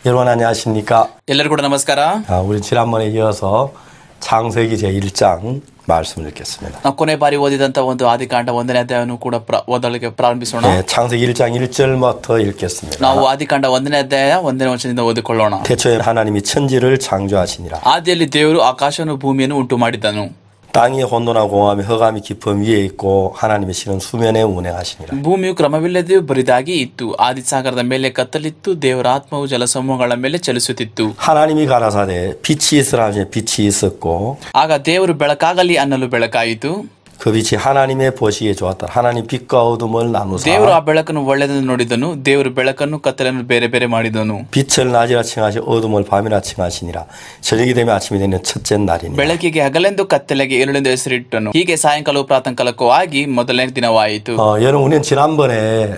여러분 안녕하십니까? ಎಲ್ಲರಿಗೂ ಕೂಡ ನಮಸ್ಕಾರ 아, 우리 지난번에 이어서 창세기 제1장 말씀을 읽겠습니다. ನಾವು ಕೊನೆ ಬಾರಿ ಓದಿದಂತ ಒಂದು ಆದಿಕಾಂಡ ಒಂದನೇ ಅಧ್ಯಾಯವನ್ನು ಕೂಡ ಪ್ರ- ಓದಲಿಕ್ಕೆ ಪ್ರಾರಂಭಿಸೋಣ 네, 창세기 1장 1절부터 읽겠습니다. ನಾವು ಆದಿಕಾಂಡ ಒಂದನೇ ಅಧ್ಯಾಯ ಒಂದನೇ ವರ್ಷದಿಂದ ಓದಿಕೊಳ್ಳೋಣ 태초에 하나님이 천지를 창조하시니라. ಆದಿಯಲ್ಲಿ ದೇವರು ಆಕಾಶವನ್ನು ಭೂಮಿಯನ್ನು ಉಂಟು ಮಾಡಿದ್ದನು 땅이 혼돈하고 공함이 흑암이 깊음 위에 있고 하나님의 신은 수면에 운행하시니라. ಭೂಮಿಯು ಕ್ರಮವಿಲ್ಲದೆ ಬರಿದಾಗಿ ಇತ್ತು ಆದಿಸಾಗರದ ಮೇಲೆ ಕತ್ತಲಿತ್ತು ದೇವರ ಆತ್ಮವು ಜಲಸಮೂಹಗಳ ಮೇಲೆ ಚಲಿಸುತ್ತಿತ್ತು 하나님이 가라사대 빛이 있으라 하시니 빛이 있었고 ಆಗ ದೇವರು ಬೆಳಕಾಗಲಿ ಅನ್ನಲು ಬೆಳಕಾಯಿತು 그 빛이 하나님의 보시기에 좋았다. 하나님 빛과 어둠을 나누사 ದೇವರು ಆ ಬೆಳಕನ್ನು ಒಳ್ಳೆಯದನ್ನು ನೋಡಿದನು ದೇವರು ಬೆಳಕನ್ನು ಕತ್ತಲನ್ನು ಬೇರೆ ಬೇರೆ ಮಾಡಿದನು 빛을 낮이라 칭하시 어둠을 밤이라 칭하시니라. 저녁이 되면 아침이 되는 첫째 날이니라. ಬೆಳಕಿಗೆ ಹಗಲೆಂದು ಕತ್ತಲೆಗೆ ಎರಳೆಂದು ಹೆಸರಿಟ್ಟನು ಹೀಗೆ ಸಾಯಂಕಾಲವು ಪ್ರಾತಃಕಾಲಕ್ಕೂ ಆಗಿ ಮೊದಲನೇ ದಿನವಾಯಿತು 어, 여러분 우리는 지난번에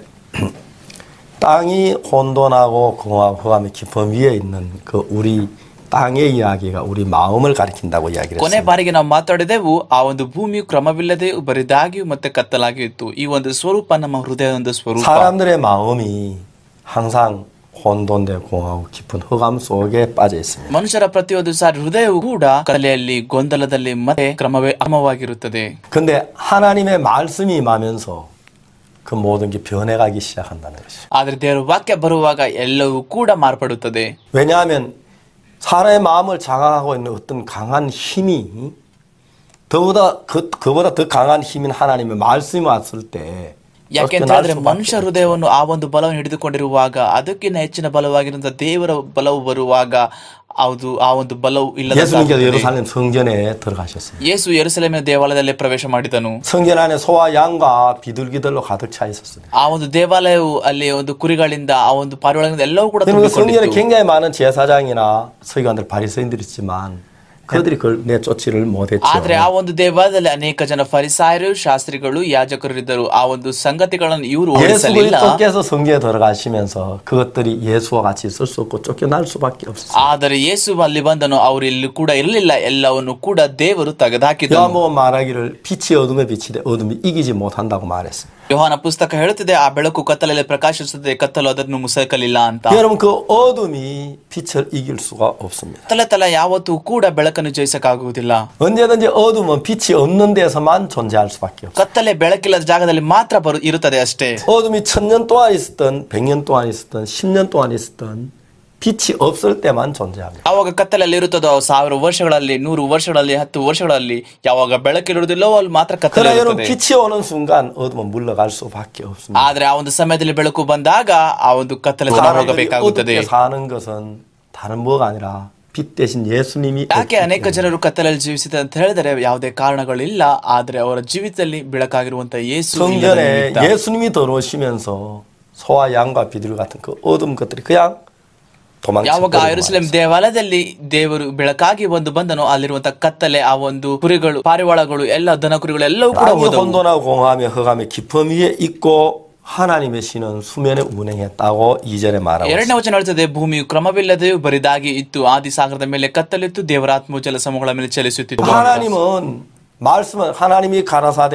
땅이 혼돈하고 공하고 흑암의 깊음 위에 있는 그 우리 땅의 이야기가 우리 마음을 가리킨다고 이야기를 ಕೊನೆ 했습니다. ಬಾರಿಗೆ ನಾವು ಮಾತಾಡಿದೆವು ಆ ಒಂದು ಭೂಮಿಯು ಕ್ರಮವಿಲ್ಲದೆ ಬರಿದಾಗಿಯೂ ಮತ್ತೆ ಕತ್ತಲಾಗಿ ಇತ್ತು ಈ ಒಂದು ಸ್ವರೂಪ ನಮ್ಮ ಹೃದಯದ ಒಂದು ಸ್ವರೂಪ 사람들의 마음이 항상 혼돈되고 공하고 깊은 흑암 속에 빠져 있습니다. ಮನುಷ್ಯರ ಪ್ರತಿಯೊಂದು ಸಾರಿ ಹೃದಯವು ಕೂಡ ಕಲೆಯಲ್ಲಿ ಗೊಂದಲದಲ್ಲಿ ಮತ್ತೆ ಕ್ರಮವೇ ಕ್ರಮವಾಗಿರುತ್ತದೆ 근데 하나님의 말씀이 임하면서 그 모든 게 변해가기 시작한다는 것이죠. ಆದ್ರೆ ದೇವರ ವಾಕ್ಯ ಬರುವಾಗ ಎಲ್ಲವೂ ಕೂಡ ಮಾರ್ಪಡುತ್ತದೆ 왜냐하면 사람의 마음을 장악하고 있는 어떤 강한 힘이 더보다 그, 그보다 더 강한 힘인 하나님의 말씀이 왔을 때 ಯಾಕೆಂತ 쫓겨날 ಹೇಳಿದ್ರೆ 수밖에 ಮನುಷ್ಯ ಹೃದಯವನ್ನು ಆ ಒಂದು ಬಲವನ್ನು ಹಿಡಿದುಕೊಂಡಿರುವಾಗ ಅದಕ್ಕಿಂತ ಹೆಚ್ಚಿನ ಬಲವಾಗಿರುವಂತಹ ದೇವರ ಬಲವು ಬರುವಾಗ ಅದು ಆ ಒಂದು ಬಲವು 예수님께서 ಇಲ್ಲದ 예루살렘 성전에 들어가셨습니다. ಯೇಸು ಯೆರೂಸಲೇಮಿನ ದೇವಾಲಯದಲ್ಲಿ ಪ್ರವೇಶ ಮಾಡಿದನು 성전 안에 소와 양과 비둘기들로 가득 차 있었습니다. ಆ ಒಂದು ದೇವಾಲಯವು ಅಲ್ಲಿ ಒಂದು ಕುರಿಗಳಿಂದ ಆ ಒಂದು ಪಾರಿವಾಳಗಳಿಂದ ಎಲ್ಲವೂ ಕೂಡ 그리고 그 성전에 ತುಂಬಿಕೊಂಡಿತ್ತು 굉장히 많은 제사장이나 서기관들 바리새인들이 있지만 그들이 그걸 내쫓지를 못했죠. ಆದ್ರೆ ಆ ಒಂದು ದೇವಾಲಯದಲ್ಲಿ ಅನೇಕ ಜನ ಫರಿಸಾಯರು ಶಾಸ್ತ್ರಿಗಳು ಯಾಜಕರಿದ್ದರು ಆ ಒಂದು ಸಂಗತಿಗಳನ್ನು ಇವರು 예수 ಓಡಿಸಲಿಲ್ಲ 그리스도께서 성전에 들어가시면서 그것들이 예수와 같이 있을 수 없고 쫓겨날 수밖에 없었어요. ಆದರೆ ಯೇಸು ಅಲ್ಲಿ ಬಂದನು ಅವರು ಇಲ್ಲಿ ಕೂಡ ಇರಲಿಲ್ಲ ಎಲ್ಲವನ್ನು ಕೂಡ ದೇವರು ತೆಗೆದುಹಾಕಿದನು 요한복음 말하기를 빛이 어둠에 비치되 어둠이 이기지 못한다고 말했습니다. ಯೋಹಾನ ಪುಸ್ತಕ ಹೇಳುತ್ತದೆ ಆ ಬೆಳಕು ಕತ್ತಲಲ್ಲಿ ಪ್ರಕಾಶಿಸುತ್ತದೆ ಕತ್ತಲು ಅದನ್ನು ಮುಸಕಲಿಲ್ಲ ಅಂತ 여러분 그 어둠이 빛을 이길 수가 없습니다. ಕತ್ತಲ ತಲ ಯಾವತ್ತೂ ಕೂಡ ಬೆಳಕನ್ನು ಜಯಿಸಕ್ಕಾಗುವುದಿಲ್ಲ 언제든지 어둠은 빛이 없는 데서만 존재할 수밖에 없어요. ಕತ್ತಲೆ ಬೆಳಕಿಲ್ಲದ ಜಾಗದಲ್ಲಿ ಮಾತ್ರ ಬರು ಇರುತ್ತದೆ ಅಷ್ಟೇ 어둠이 천년 동안 있었던, 백년 동안 있었던, 십년 동안 있었던 빛이 없을 때만 존재합니다. ಯಾವಾಗ ಕತ್ತಲಲ್ಲಿ ಇರುತ್ತದೋ ಸಾವಿರ ವರ್ಷಗಳಲ್ಲಿ ನೂರು ವರ್ಷಗಳಲ್ಲಿ ಹತ್ತು ವರ್ಷಗಳಲ್ಲಿ ಯಾವಾಗ ಬೆಳಕಿರುವುದಿಲ್ಲವೋ ಅಲ್ಲಿ ಮಾತ್ರ ಕತ್ತಲೆ 그러나 여러분 ಇರುತ್ತದೆ 빛이 오는 순간 어둠은 물러갈 수밖에 없습니다. ಆದ್ರೆ ಆ ಒಂದು ಸಮಯದಲ್ಲಿ ಬೆಳಕು ಬಂದಾಗ ಆ ಒಂದು ಕತ್ತಲೆ ದೂರ 사람들이 ಹೋಗಬೇಕಾಗುತ್ತದೆ 어둡게 사는 것은 다른 뭐가 아니라 빛 대신 예수님이 ಯಾಕೆ ಅನೇಕ ಜನರು ಕತ್ತಲಲ್ಲಿ ಜೀವಿಸಿದೆ ಅಂತ ಹೇಳಿದರೆ ಯಾವುದೇ ಕಾರಣಗಳಿಲ್ಲ ಆದ್ರೆ ಅವರ ಜೀವಿತದಲ್ಲಿ ಬೆಳಕಾಗಿರುವಂತ ಯೇಸು ಇಲ್ಲದ 성전에 ನಿಮಿತ್ತ. 예수님이 들어오시면서 소와 양과 비둘기 같은 그 어둠 것들이 그냥 도망쳐 ಯಾವಾಗ ಆ ಯೆರೂಸಲೇಮ್ ದೇವಾಲಯದಲ್ಲಿ ದೇವರು ಬೆಳಕಾಗಿ ಬಂದು ಬಂದನೋ ಅಲ್ಲಿರುವಂತ ಕತ್ತಲೆ ಆ ಒಂದು ಕುರಿಗಳು ಪಾರಿವಾಳಗಳು ಎಲ್ಲ ದನ ಕುರಿಗಳು ಎಲ್ಲವೂ ಕೂಡ 땅이 ಹೋದವು 혼돈하고 공허하며 흑암의 깊음 위에 있고 하나님의 신은 수면에 운행했다고 이전에 말하고 있습니다. ಎರಡನೇ ವಚನ ಹೇಳ್ತದೆ ಭೂಮಿಯು ಕ್ರಮವಿಲ್ಲದೆಯೂ ಬರಿದಾಗಿ ಇತ್ತು ಆದಿ ಸಾಗರದ ಮೇಲೆ ಕತ್ತಲಿತ್ತು ದೇವರ ಆತ್ಮವು ಜಲ ಸಮೂಹಗಳ ಮೇಲೆ ಚಲಿಸುತ್ತಿತ್ತು 하나님은 말씀은 하나님이 가라사대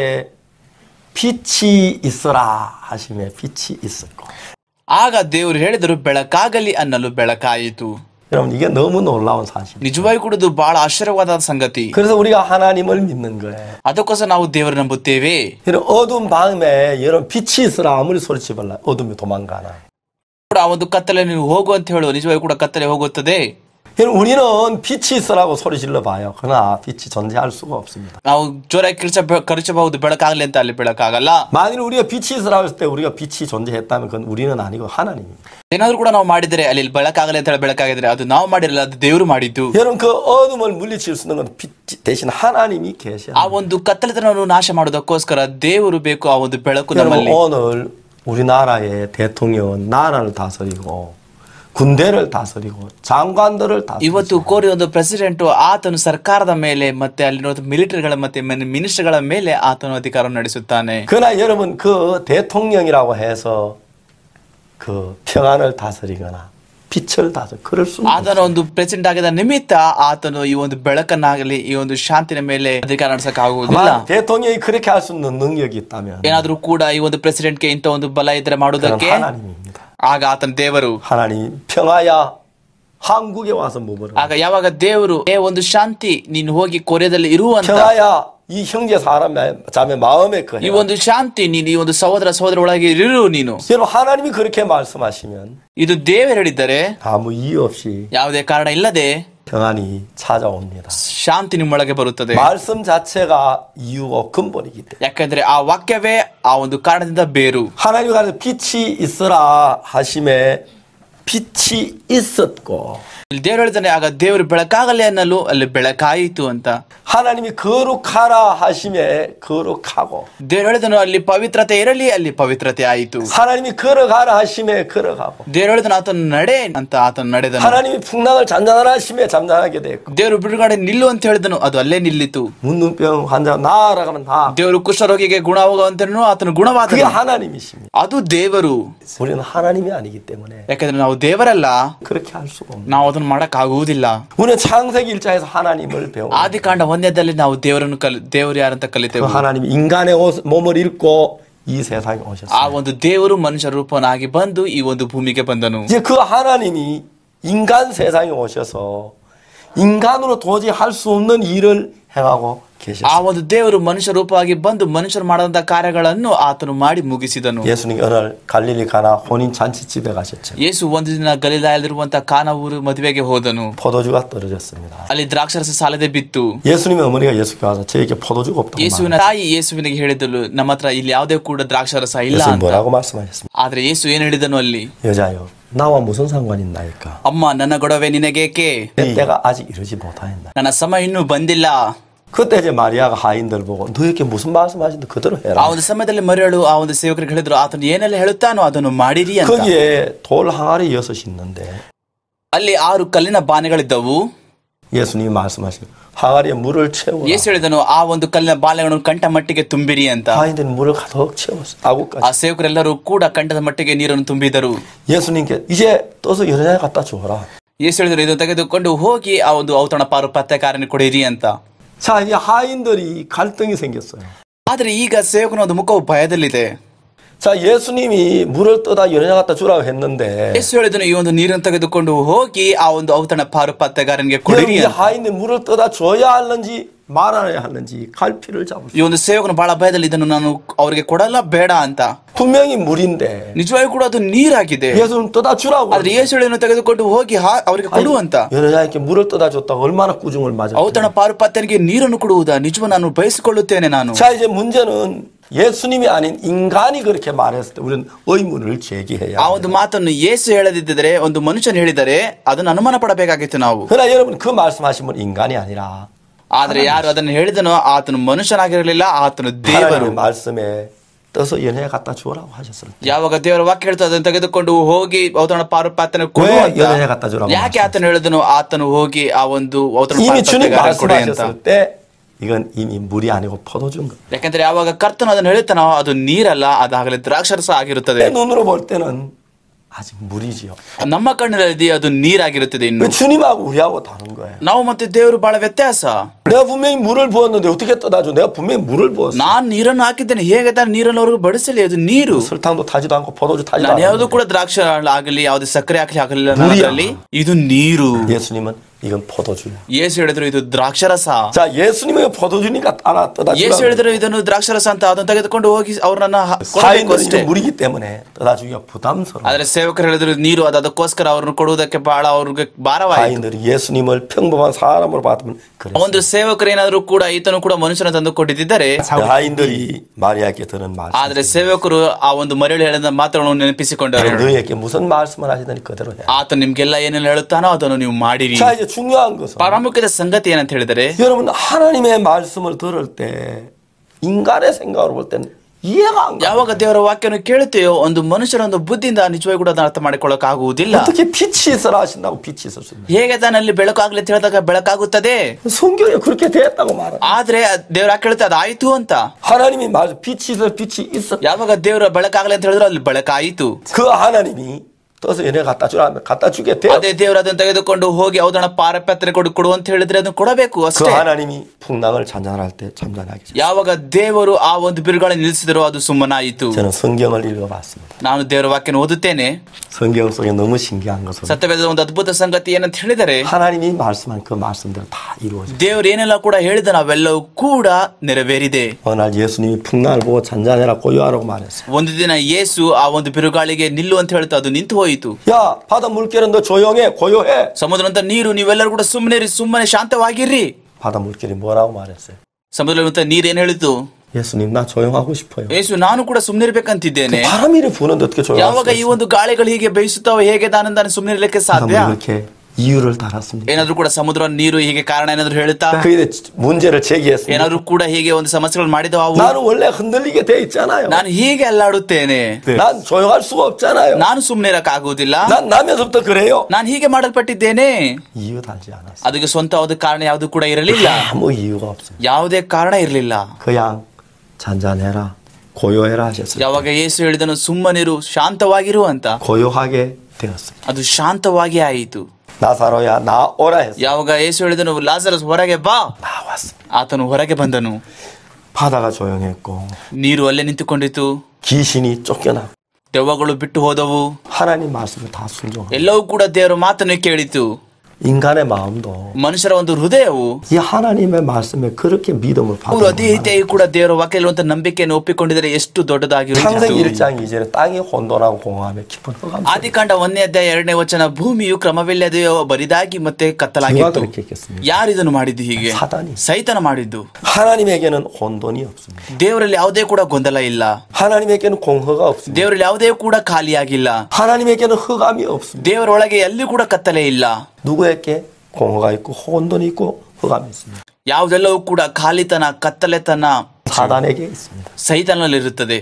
빛이 있어라 하시며 빛이 있었고 ಆಗ ದೇವರು ಹೇಳಿದರು ಬೆಳಕಾಗಲಿ ಅನ್ನಲು ಬೆಳಕಾಯಿತು 여러분 이게 너무 놀라운 사실. ನಿಜವಾಗಿ ಕೂಡ ಇದು ಬಹಳ ಆಶ್ಚರ್ಯವಾದ ಸಂಗತಿ 그래서 우리가 하나님을 믿는 거예요. ಅದಕ್ಕೋಸ್ಕರ ನಾವು ದೇವರು ನಂಬುತ್ತೇವೆ 이런 어두운 밤에 여러분 빛이 있으라 아무리 소리치발라 어둠이 도망가나. ಕೂಡ ಆ ಒಂದು ಕತ್ತಲೆ ನೀವು ಹೋಗು ಅಂತ ಹೇಳು ನಿಜವಾಗಿ ಕೂಡ ಕತ್ತಲೆ ಹೋಗುತ್ತದೆ 여러분 우리는 빛이 있으라고 소리 질러 봐요. 그러나 빛이 존재할 수가 없습니다. ನಾವು ಜೋರಾಗಿ ಕಿರ್ಚ ಕರಿಚಬಹುದು ಬೆಳಕಾಗಲಿ ಅಂತ ಅಲ್ಲಿ ಬೆಳಕಾಗಲ್ಲ 만일 우리가 빛이 있으라고 했을 때 우리가 빛이 존재했다면 그건 우리는 아니고 하나님입니다. ಏನಾದ್ರೂ ಕೂಡ ನಾವು ಮಾಡಿದರೆ ಅಲ್ಲಿ ಬೆಳಕಾಗಲಿ ಅಂತ ಹೇಳಿ ಬೆಳಕಾಗಿದ್ರೆ ಅದು ನಾವು ಮಾಡಿರಲ್ಲ ಅದು ದೇವರು ಮಾಡಿದ್ದು 여러분 그 어둠을 물리칠 수 있는 건 빛 대신 하나님이 계셔. ಆ ಒಂದು ಕತ್ತಲೆತನವನ್ನು ನಾಶ ಮಾಡೋದಕ್ಕೋಸ್ಕರ ದೇವರು ಬೇಕು ಆ ಒಂದು ಬೆಳಕು 여러분 ನಮ್ಮಲ್ಲಿ 오늘 우리나라의 대통령은 나라를 다스리고 군대를 다스리고 장관들을 다스리고 ಇವತ್ತು ಕೋರಿ ಒಂದು ಪ್ರೆಸಿಡೆಂಟ್ ಆತನು ಸರ್ಕಾರದ ಮೇಲೆ ಮತ್ತೆ ಅಲ್ಲಿರುವ ಮಿಲಿಟರಿಗಳ ಮತ್ತೆ ಮಿನಿಸ್ಟರ್ಗಳ ಮೇಲೆ ಆತನು ಅಧಿಕಾರ ನಡೆಸುತ್ತಾನೆ 그러나 여러분 그 대통령이라고 해서 그 평안을 다스리거나 빛을 다스리 그럴 수는 ಆತನ ಒಂದು ಪ್ರೆಸಿಡೆಂಟ್ ಆಗಿದ ನಿಮಿತ್ತ ಆತನು ಈ ಒಂದು ಬೆಳಕನ್ನಾಗಲಿ ಈ ಒಂದು ಶಾಂತಿನ ಮೇಲೆ ಅಧಿಕಾರ ನಡೆಸಕ್ ಆಗುವುದಿಲ್ಲ 없어요. 대통령이 그렇게 할 수 있는 능력이 있다면 ಏನಾದ್ರೂ ಕೂಡ ಈ ಒಂದು ಪ್ರೆಸಿಡೆಂಟ್ಗೆ ಇಂತ ಒಂದು ಬಲ ಇದ್ರೆ 그건 ಮಾಡುವುದಕ್ಕೆ 하나님입니다. ಆಗ ಆತನ ದೇವರು 하나님 평화야 한국에 와서 머물어. ಆಗ ಯಾವಾಗ ದೇವರು ಏ ಒಂದು ಶಾಂತಿ ನೀನು ಹೋಗಿ ಕೊರಿಯಾದಲ್ಲಿ ಇರುವಂತ 평화야 이 형제 사람 자매 마음에 ಈ 거해. ಒಂದು ಶಾಂತಿ ನೀನು ಈ ಒಂದು ಸಹೋದರ ಸಹೋದರ ಒಳಗೆ ಇರು ನೀನು 여러분 하나님이 그렇게 말씀하시면 ಇದು ದೇವರು ಹೇಳಿದ್ದಾರೆ 아무 이유 없이 ಯಾವುದೇ ಕಾರಣ ಇಲ್ಲದೆ 평안이 찾아옵니다. ಶಾಂತಿ ನಿಮ್ಮೊಳಗೆ ಬರುತ್ತದೆ 말씀 자체가 이유고 근본이기 때문에 ಯಾಕಂದ್ರೆ ಆ ವಾಕ್ಯವೇ ಆ ಒಂದು ಕಾರಣದಿಂದ ಬೇರು 하나님이 가서 빛이 있어라 하심에 빛이 있었고 ಇಲ್ಲಿ ದೇವರು ಹೇಳಿದ್ದಾನೆ ಆಗ ದೇವರು ಬೆಳಕಾಗಲಿ ಅನ್ನಲು ಅಲ್ಲಿ ಬೆಳಕಾಯಿತು ಅಂತ 하나님이 거룩하라 하심에 거룩하고 ದೇವರು ಹೇಳಿದನು ಅಲ್ಲಿ ಪವಿತ್ರತೆ ಇರಲಿ ಅಲ್ಲಿ ಪವಿತ್ರತೆ ಆಯಿತು 하나님이 걸어가라 하심에 걸어가고 ದೇವರು ಹೇಳಿದನು ಆತನು ನಡೆ ಅಂತ ಆತನು ನಡೆದನು 하나님이 풍랑을 잔잔하라 하심에 잔잔하게 됐고 ದೇವರು ಬಿಡುಗಡೆ ನಿಲ್ಲು ಅಂತ ಹೇಳಿದನು ಅದು ಅಲ್ಲೇ ನಿಲ್ಲಿತು 문둥병 환자 나아라 하면 나 ದೇವರು ಕುಷ್ಠರೋಗಿಗೆ ಗುಣವಾಗುವಂತನು ಆತನು 그게 ಗುಣವಾದನು 하나님이십니다. ಅದು ದೇವರು 우리는 하나님이 아니기 때문에 ಯಾಕಂದ್ರೆ ನಾವು ದೇವರಲ್ಲ 그렇게 할 수가 없는 ನಾವು ಅದನ್ನು ಮಾಡಕ್ ಆಗುವುದಿಲ್ಲ 우리는 창세기 일자에서 하나님을 배워 ಆದಿಕಾಂಡ ಒಂದನೇದಲ್ಲಿ ನಾವು ದೇವರನ್ನು ಕಲಿ ದೇವರು ಯಾರಂತ 그 ಕಲಿತೇವೆ 하나님이 인간의 옷, 몸을 입고 이 세상에 ಆ 오셨어요. ಒಂದು ದೇವರು ಮನುಷ್ಯ ರೂಪನಾಗಿ ಬಂದು ಈ ಒಂದು ಭೂಮಿಗೆ ಬಂದನು 이제 그 하나님이 인간 세상에 오셔서 인간으로 도저히 할 수 없는 일을 행하고 ಆ 계셨어요. ಒಂದು ದೇವರು ಮನುಷ್ಯ ರೂಪವಾಗಿ ಬಂದು ಮನುಷ್ಯರು ಮಾಡದಂತ ಕಾರ್ಯಗಳನ್ನು ಆತನು ಮಾಡಿ ಮುಗಿಸಿದನು 예수님이 어느 날 갈릴리 가나 혼인 잔치집에 가셨죠. ಯೇಸು ಒಂದು ದಿನ ಗಲೀಲಾಯಲ್ಲಿರುವಂತ ಕಾನ ಊರು ಮದುವೆಗೆ ಹೋದನು 포도주가 떨어졌습니다. ಅಲ್ಲಿ ದ್ರಾಕ್ಷರಸ ಸಾಲದೆ ಬಿತ್ತು 예수님의 어머니가 예수께 와서 저에게 포도주가 없다고 말해요. ಯೇಸುವಿನ ತಾಯಿ ಯೇಸುವಿನಿಗೆ ಹೇಳಿದಳು ನಮ್ಮ ಹತ್ರ ಇಲ್ಲಿ ಯಾವುದೇ ಕೂಡ ದ್ರಾಕ್ಷರಸ ಇಲ್ಲ 예수님 ಅಂತ 뭐라고 말씀하셨습니까? ಆದ್ರೆ ಯೇಸು ಏನ್ ಹೇಳಿದನು ಅಲ್ಲಿ 여자여 나와 무슨 상관이 있나이까? ಅಮ್ಮ ನನ್ನ ಗೊಡವೆ ನಿನಗೇಕೆ 내 때가 아직 이르지 못하였나? ನನ್ನ ಸಮಯ ಇನ್ನೂ ಬಂದಿಲ್ಲ 그때 이제 마리아가 하인들 보고 너에게 무슨 말씀하신데 그대로 ಆ 해라. ಒಂದು ಸಮಯದಲ್ಲಿ ಮರಿಯಳು ಆ ಒಂದು ಸೇವಕರಿಗೆ ಹೇಳಿದ್ರು ಆತನು ಏನೆಲ್ಲ ಹೇಳುತ್ತಾನೋ ಅದನ್ನು ಮಾಡಿರಿ ಅಂತ 거기에 돌 항아리 여섯이 있는데 ಅಲ್ಲಿ ಆರು ಕಲ್ಲಿನ ಬಾನೆಗಳಿದ್ದವು 예수님이 말씀하시고 항아리에 물을 채우라. ಯೇಸು ಹೇಳಿದನು ಆ ಒಂದು ಕಲ್ಲಿನ ಬಾಲೆಗಳನ್ನು ಕಂಠ ಮಟ್ಟಿಗೆ ತುಂಬಿರಿ ಅಂತ 하인들이 물을 가득 채웠어. ಆ 아구까지. ಸೇವಕರೆಲ್ಲರೂ ಕೂಡ ಕಂಠದ ಮಟ್ಟಿಗೆ ನೀರನ್ನು ತುಂಬಿದರು 예수님께 이제 떠서 여자에 갖다 주어라. ಯೇಸು ಹೇಳಿದ್ರು ಇದನ್ನು ತೆಗೆದುಕೊಂಡು ಹೋಗಿ ಆ ಒಂದು ಔತಣ ಪಾರು ಪತ್ತೆಕಾರನ ಕೊಡಿರಿ ಅಂತ 자 이제 하인들이 갈등이 생겼어요. ಆದ್ರೆ ಈಗ ಸೇವಕನ ಒಂದು ಮುಖವು ಭಯದಲ್ಲಿದೆ 자 예수님이 물을 떠다 여자 갖다 주라고 했는데 ಯೇಸು ಹೇಳಿದನು ಈ ಒಂದು ನೀರನ್ನು ತೆಗೆದುಕೊಂಡು ಹೋಗಿ ಆ ಒಂದು ಔತಣ ಪಾರು ಪತ್ತೆಗಾರನಿಗೆ 여러분 ಕೊಡಿರಿ 이 ಅಂತ 하인들 물을 떠다 줘야 할는지 말아야 할는지 갈피를 잡을 수 ಈ ಒಂದು ಸೇವಕನು ಬಹಳ ಭಯದಲ್ಲಿ ಇದನ್ನು ನಾನು ಅವರಿಗೆ ಕೊಡಲ್ಲ ಬೇಡ ಅಂತ 분명히 물인데 ನಿಜವಾಗಿ ಕೂಡ ಅದು ನೀರಾಗಿದೆ 예수님 떠다 주라고 ಆದ್ರೆ ಯೇಸು ಹೇಳಿದನು ತೆಗೆದುಕೊಂಡು ಹೋಗಿ ಹಾ- ಅವರಿಗೆ ಕೊಡು ಅಂತ 여자에게 물을 떠다 줬다고 얼마나 꾸중을 맞았 ಔತಣ ಪಾರು ಪತ್ತನಿಗೆ ನೀರನ್ನು ಕೊಡುವುದಾ ನಿಜವ ನಾನು ಬಯಸಿಕೊಳ್ಳುತ್ತೇನೆ ನಾನು 자 이제 문제는 예수님이 아닌 인간이 그렇게 말했을 때 우리는 의문을 제기해야 ಆ 합니다. ಒಂದು ಮಾತನ್ನು ಯೇಸು ಹೇಳದಿದ್ದರೆ ಒಂದು ಮನುಷ್ಯನು ಹೇಳಿದರೆ ಅದನ್ನು ಅನುಮಾನ ಪಡಬೇಕಾಗಿತ್ತು ನಾವು 그러나 여러분 그 말씀하신 분 인간이 아니라 ಆದ್ರೆ ಯಾರು ಅದನ್ನು ಹೇಳಿದನೋ ಆತನು ಮನುಷ್ಯನಾಗಿರಲಿಲ್ಲ ಆತನು ದೇವರು 하나님의 말씀에 떠서 연애 갖다 주라고 하셨을 때 ಯಾವಾಗ ದೇವರ ವಾಕ್ಯ ಹೇಳ್ತಾ ಅದನ್ನು ತೆಗೆದುಕೊಂಡು ಹೋಗಿ ಔತಣ ಪಾರು ಪಾತನ ಕೊಡು 왜 ಅಂತ 연애 갖다 주라고 ಯಾಕೆ ಆತನು ಹೇಳಿದನು ಆತನು ಹೋಗಿ ಆ ಒಂದು ಔತಣ 이미 ಪಾರು 주님 ಪತ್ತೆಗಾರನಿಗೆ ಕೊಡಿ ಅಂತ 말씀하셨을 때 이건 이미 물이 아니고 포도주인 거. ಯಾಕಂದ್ರೆ ಯಾವಾಗ ಕರ್ತನು ಅದನ್ನು ಹೇಳ್ತಾನೋ ಅದು ನೀರಲ್ಲ ಅದಾಗಲೇ ದ್ರಾಕ್ಷರಸ ಆಗಿರುತ್ತದೆ 내 눈으로 볼 때는 아직 물이지요. ನಮ್ಮ ಕಣ್ಣಿನಲ್ಲಿ ಅದು ನೀರಾಗಿರುತ್ತದೆ ಇನ್ನು 그 주님하고 우리하고 다른 거예요. ನಾವು ಮತ್ತೆ ದೇವರು ಬಹಳ ವ್ಯತ್ಯಾಸ 내가 분명히 물을 부었는데 어떻게 떠다줘? 내가 분명히 물을 부었어. ನಾನ್ ನೀರನ್ನು ಹಾಕಿದ್ದೇನೆ ಹೇಗೆ ತಾನು ನೀರನ್ನು ಅವ್ರಿಗೆ ಬಡಿಸಲಿ ಅದು ನೀರು 설탕도 타지도 않고 포도주 타지도 ನಾನು ಯಾವುದು 않고 ಕೂಡ ದ್ರಾಕ್ಷ ಆಗಲಿ ಯಾವುದೇ ಸಕ್ಕರೆ ಹಾಕಲಿ ಆಗಲಿಲ್ಲ 물이야. ಅದರಲ್ಲಿ ಇದು ನೀರು 예수님은 이건 포도주야. ಯೇಸು ಹೇಳಿದ್ರು ಇದು ದ್ರಾಕ್ಷರಸ 자, 예수님이 포도주니까 따라 떠다 ಯೇಸು 주라. ಹೇಳಿದ್ರು ಇದನ್ನು ದ್ರಾಕ್ಷರಸ ಅಂತ ಅದನ್ನು ತೆಗೆದುಕೊಂಡು ಹೋಗಿ ಅವ್ರನ್ನ ಹ- ಕೊಡಬೇಕು 사인들은 ಅಷ್ಟೇ 이제 물이기 때문에 떠다 주기가 부담스러워. ಆದ್ರೆ ಸೇವಕರು ಹೇಳಿದ್ರು ನೀರು ಅದು ಅದಕ್ಕೋಸ್ಕರ ಅವ್ರನ್ನ ಕೊಡುವುದಕ್ಕೆ ಬಹಳ ಅವ್ರಿಗೆ ಭಾರವಾಯಿತು 사인들이 예수님을 평범한 사람으로 봤으면 그래. ಒಂದು ಸೇವಕರು ಏನಾದ್ರು ಕೂಡ ಈತನು ಕೂಡ ಮನುಷ್ಯನ ತಂದು ಕೊಟ್ಟಿದ್ದಾರೆ 사인들이 마리아께 드는 말씀. ಆದ್ರೆ ಸೇವಕರು ಆ ಒಂದು ಮರಳಿ ಹೇಳಿದ ಮಾತುಗಳನ್ನು ನೆನಪಿಸಿಕೊಂಡರು 너희에게 무슨 말씀을 하시더니 그대로 해. ಆತ ನಿಮ್ಗೆಲ್ಲ ಏನೆಲ್ಲ ಹೇಳುತ್ತಾನೋ ಅದನ್ನು ನೀವು ಮಾಡಿರಿ 자, 이제 중요한 것은 ಪ್ರಾರಂಭಿಕದ ಸಂಗತಿ ಏನಂತ ಹೇಳಿದರೆ 여러분 하나님의 말씀을 들을 때 인간의 생각으로 볼 때는 이해가 안 가. ಯಾವಾಗ ದೇವರ ವಾಕ್ಯವನ್ನು ಕೇಳುತ್ತೆಯೋ ಒಂದು ಮನುಷ್ಯನ ಒಂದು ಬುದ್ಧಿಯಿಂದ ನಿಜವಾಗಿ ಕೂಡ ಅದನ್ನು ಅರ್ಥ ಮಾಡಿಕೊಳ್ಳಕ್ ಆಗುವುದಿಲ್ಲ 어떻게 빛이 있어라 하신다고 빛이 있을 수 있냐? ಹೇಗೆ ತಾನಲ್ಲಿ ಬೆಳಕಾಗ್ಲಿ ಅಂತ ಹೇಳಿದಾಗ ಬೆಳಕಾಗುತ್ತದೆ 성경에 그렇게 되었다고 말하. ಆದ್ರೆ ದೇವರ ವಾಕ್ಯ ಹೇಳುತ್ತೆ ಅದಾಯ್ತು ಅಂತ 하나님이 말 빛이 있어 빛이 있어. ಯಾವಾಗ ದೇವರ ಬೆಳಕಾಗ್ಲಿ ಅಂತ ಹೇಳಿದ್ರು ಅಲ್ಲಿ ಬೆಳಕಾಯಿತು 그 하나님이 떠서 얘네 갖다 주라면 갖다 주게 돼요. ಅದೇ ದೇವರು ಅದನ್ನು ತೆಗೆದುಕೊಂಡು ಹೋಗಿ ಅವದನ್ನ ಪಾರಪತ್ರೆ ಕೊಡು ಕೊಡು ಅಂತ ಹೇಳಿದ್ರೆ ಅದನ್ನು ಕೊಡಬೇಕು 그 ಅಷ್ಟೇ 하나님이 풍랑을 잔잔할 때 잠잠하게 하셨어요. ಯಾವಾಗ ದೇವರು ಆ ಒಂದು ಬಿರುಗಾಳಿ ನಿಲ್ಲಿಸಿದರೋ ಅದು ಸುಮ್ಮನಾಯಿತು 저는 성경을 읽어봤습니다. ನಾನು ದೇವರ ವಾಕ್ಯನ ಓದುತ್ತೇನೆ 성경 속에 너무 신기한 것은 ಸತ್ಯವೇದದ ಒಂದು ಅದ್ಭುತ ಸಂಗತಿ ಏನಂತ ಹೇಳಿದರೆ 하나님이 말씀한 그 말씀대로 다 이루어져요. ದೇವರು ಏನೆಲ್ಲ ಕೂಡ ಹೇಳಿದ ನಾವೆಲ್ಲವೂ ಕೂಡ ನೆರವೇರಿದೆ 어느 날 예수님이 풍랑을 보고 잔잔해라 고요하라고 말했어요. ಒಂದು ದಿನ ಯೇಸು ಆ ಒಂದು ಬಿರುಗಾಳಿಗೆ ನಿಲ್ಲು ಅಂತ ಹೇಳ್ತಾ ಅದು ನಿಂತು ಹೋಯಿತು 야 바다 물결은 너 조용해 고요해. ಸಮುದ್ರಂತ ನೀರು ನೀವೆಲ್ಲರೂ ಕೂಡ ಸುಮ್ಮನೆ ಸುಮ್ಮನೆ ಶಾಂತವಾಗಿರ್ರಿ 바다 물결이 뭐라고 말했어요? ಸಮುದ್ರದಂತ ನೀರ್ ಏನ್ ಹೇಳಿತು 예수님 나 조용하고 싶어요. ಯೇಸು ನಾನು ಕೂಡ ಸುಮ್ಮನೆ ಇರ್ಬೇಕಂತಿದ್ದೇನೆ 바람이 이렇게 부는데 어떻게 ಯಾವಾಗ 조용할 ಈ 수 있어요? ಒಂದು ಗಾಳಿಗಳು ಹೀಗೆ ಬೇಯಿಸುತ್ತಾವೆ ಹೇಗೆ ನಾನು ಸುಮ್ಮನೆ ಇರ್ಲಿಕ್ಕೆ ಸಾಧ್ಯ 바람이 이렇게 이유를 달았습니다. ಏನಾದ್ರೂ ಕೂಡ ಸಮುದ್ರ ನೀರು ಹೀಗೆ ಕಾರಣ ಏನಾದ್ರು ಹೇಳುತ್ತಾ 그에 대해 문제를 제기했습니다. ಏನಾದ್ರೂ ಕೂಡ ಹೀಗೆ ಒಂದು ಸಮಸ್ಯೆಗಳು ಮಾಡಿದವು 나는 원래 흔들리게 돼 있잖아요. ನಾನು ಹೀಗೆ ಅಲ್ಲಾಡುತ್ತೇನೆ 난 조용할 수가 없잖아요. ನಾನು ಸುಮ್ಮನೆ ಇರಕ್ಕಾಗುವುದಿಲ್ಲ 난 나면서부터 그래요. ನಾನು ಹೀಗೆ ಮಾಡಲ್ಪಟ್ಟಿದ್ದೇನೆ 이유 달지 않았어요. ಅದಕ್ಕೆ ಸ್ವಂತವಾದ ಕಾರಣ ಯಾವುದು ಕೂಡ ಇರಲಿಲ್ಲ 아무 이유가 없어요. ಯಾವುದೇ ಕಾರಣ ಇರಲಿಲ್ಲ 그냥 잔잔해라, 고요해라 하셨어요. ಯಾವಾಗ ಯೇಸು ಹೇಳಿದನು ಸುಮ್ಮನಿರು ಶಾಂತವಾಗಿರು ಅಂತ 고요하게 되었어요. ಅದು ಶಾಂತವಾಗಿ ಆಯಿತು 나사로야 나오라 했어요. ಯಾವಾಗ ಯೇಸು ಹೇಳಿದನು ಲಾಜರಸ್ ಹೊರಗೆ ಬಾ 나왔습니다. ಆತನು ಹೊರಗೆ ಬಂದನು 바다가 조용했고 ನೀರು ಅಲ್ಲೇ ನಿಂತುಕೊಂಡಿತು 귀신이 쫓겨나고 ದೆವ್ವಗಳು ಬಿಟ್ಟು ಹೋದವು 하나님 말씀을 다 순종하고 ಎಲ್ಲವೂ ಕೂಡ ದೇವರ ಮಾತನ್ನು ಕೇಳಿತು 인간의 마음도 ಮನುಷ್ಯರ ಒಂದು ಹೃದಯವು 이 하나님의 말씀에 그렇게 믿음을 ಅವರು ಅದೇ 받는 ರೀತಿಯಾಗಿ ಕೂಡ ದೇವರ ವಾಕ್ಯಲ್ಲಿರುವಂತ ನಂಬಿಕೆಯನ್ನು ಒಪ್ಪಿಕೊಂಡಿದರೆ ಎಷ್ಟು ದೊಡ್ಡದಾಗಿರುತ್ತದೆ 창세기 1장 2절에 땅이 혼돈하고 공허하며 깊은 흑암 ಆದಿಕಾಂಡ ಒಂದನೇ ಅಧ್ಯಾಯ ಎರಡನೇ ವಚನ ಭೂಮಿಯು ಕ್ರಮವಿಲ್ಲದೆಯೋ ಬರಿದಾಗಿ ಮತ್ತೆ 누가 ಕತ್ತಲಾಗಿತ್ತು 그렇게 했겠습니까? ಯಾರು ಇದನ್ನು ಮಾಡಿದ್ದು ಹೀಗೆ 사단이 ಸೈತನ ಮಾಡಿದ್ದು 하나님에게는 혼돈이 없습니다. ದೇವರಲ್ಲಿ ಯಾವುದೇ ಕೂಡ ಗೊಂದಲ ಇಲ್ಲ 하나님에게는 공허가 없습니다. ದೇವರಲ್ಲಿ ಯಾವುದೇ ಕೂಡ ಖಾಲಿಯಾಗಿಲ್ಲ 하나님에게는 흑암이 없습니다. ದೇವರೊಳಗೆ ಎಲ್ಲಿ ಕೂಡ ಕತ್ತಲೆ ಇಲ್ಲ 누구에게 공허가 있고 혼돈이 있고 흑암이 있습니다. ಯಾವುದೆಲ್ಲವೂ ಕೂಡ ಖಾಲಿತನ ಕತ್ತಲೆತನ 사단에게 있습니다. ಸೈತನಲ್ಲಿರುತ್ತದೆ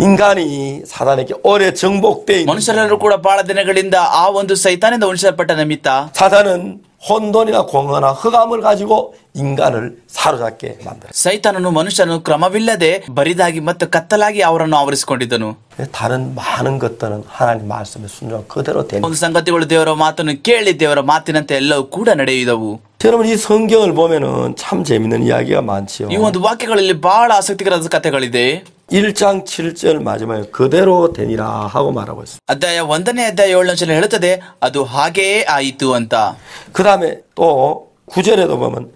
인간이 사단에게 오래 정복돼 있는 ಮನುಷ್ಯರೆಲ್ಲರೂ ಕೂಡ ಬಹಳ ದಿನಗಳಿಂದ ಆ ಒಂದು ಸೈತಾನಿಂದ ಉಣಿಸಲ್ಪಟ್ಟ ನಿಮಿತ್ತ 사단은 혼돈이나 공허나 흑암을 가지고 인간을 사로잡게 만들어요. ಸೈತಾನನು ಮನುಷ್ಯನು ಕ್ರಮವಿಲ್ಲದೆ ಬರಿದಾಗಿ ಮತ್ತು ಕತ್ತಲಾಗಿ ಅವರನ್ನು ಆವರಿಸಿಕೊಂಡಿದ್ದನು 다른 많은 것들은 하나님 말씀에 순종 그대로 되는 ಒಂದು ಸಂಗತಿಗಳು ದೇವರ ಮಾತನ್ನು ಕೇಳಿ ದೇವರ ಮಾತಿನಂತೆ ಎಲ್ಲವೂ ಕೂಡ ನಡೆಯುವುದವು 여러분 이 성경을 보면은 참 재밌는 이야기가 많지요. ಈ ಒಂದು ವಾಕ್ಯಗಳಲ್ಲಿ ಬಹಳ ಆಸಕ್ತಿಕರದ ಕಥೆಗಳಿದೆ 1장 7절 마지막에 그대로 되니라 하고 말하고 있습니다. ಅಧ್ಯಾಯ ಒಂದನೇ ಅಧ್ಯಾಯ ಏಳನೇ ವಚನ ಹೇಳುತ್ತದೆ ಅದು ಹಾಗೆಯೇ ಆಯಿತು ಅಂತ 그 다음에 또 9절에도 보면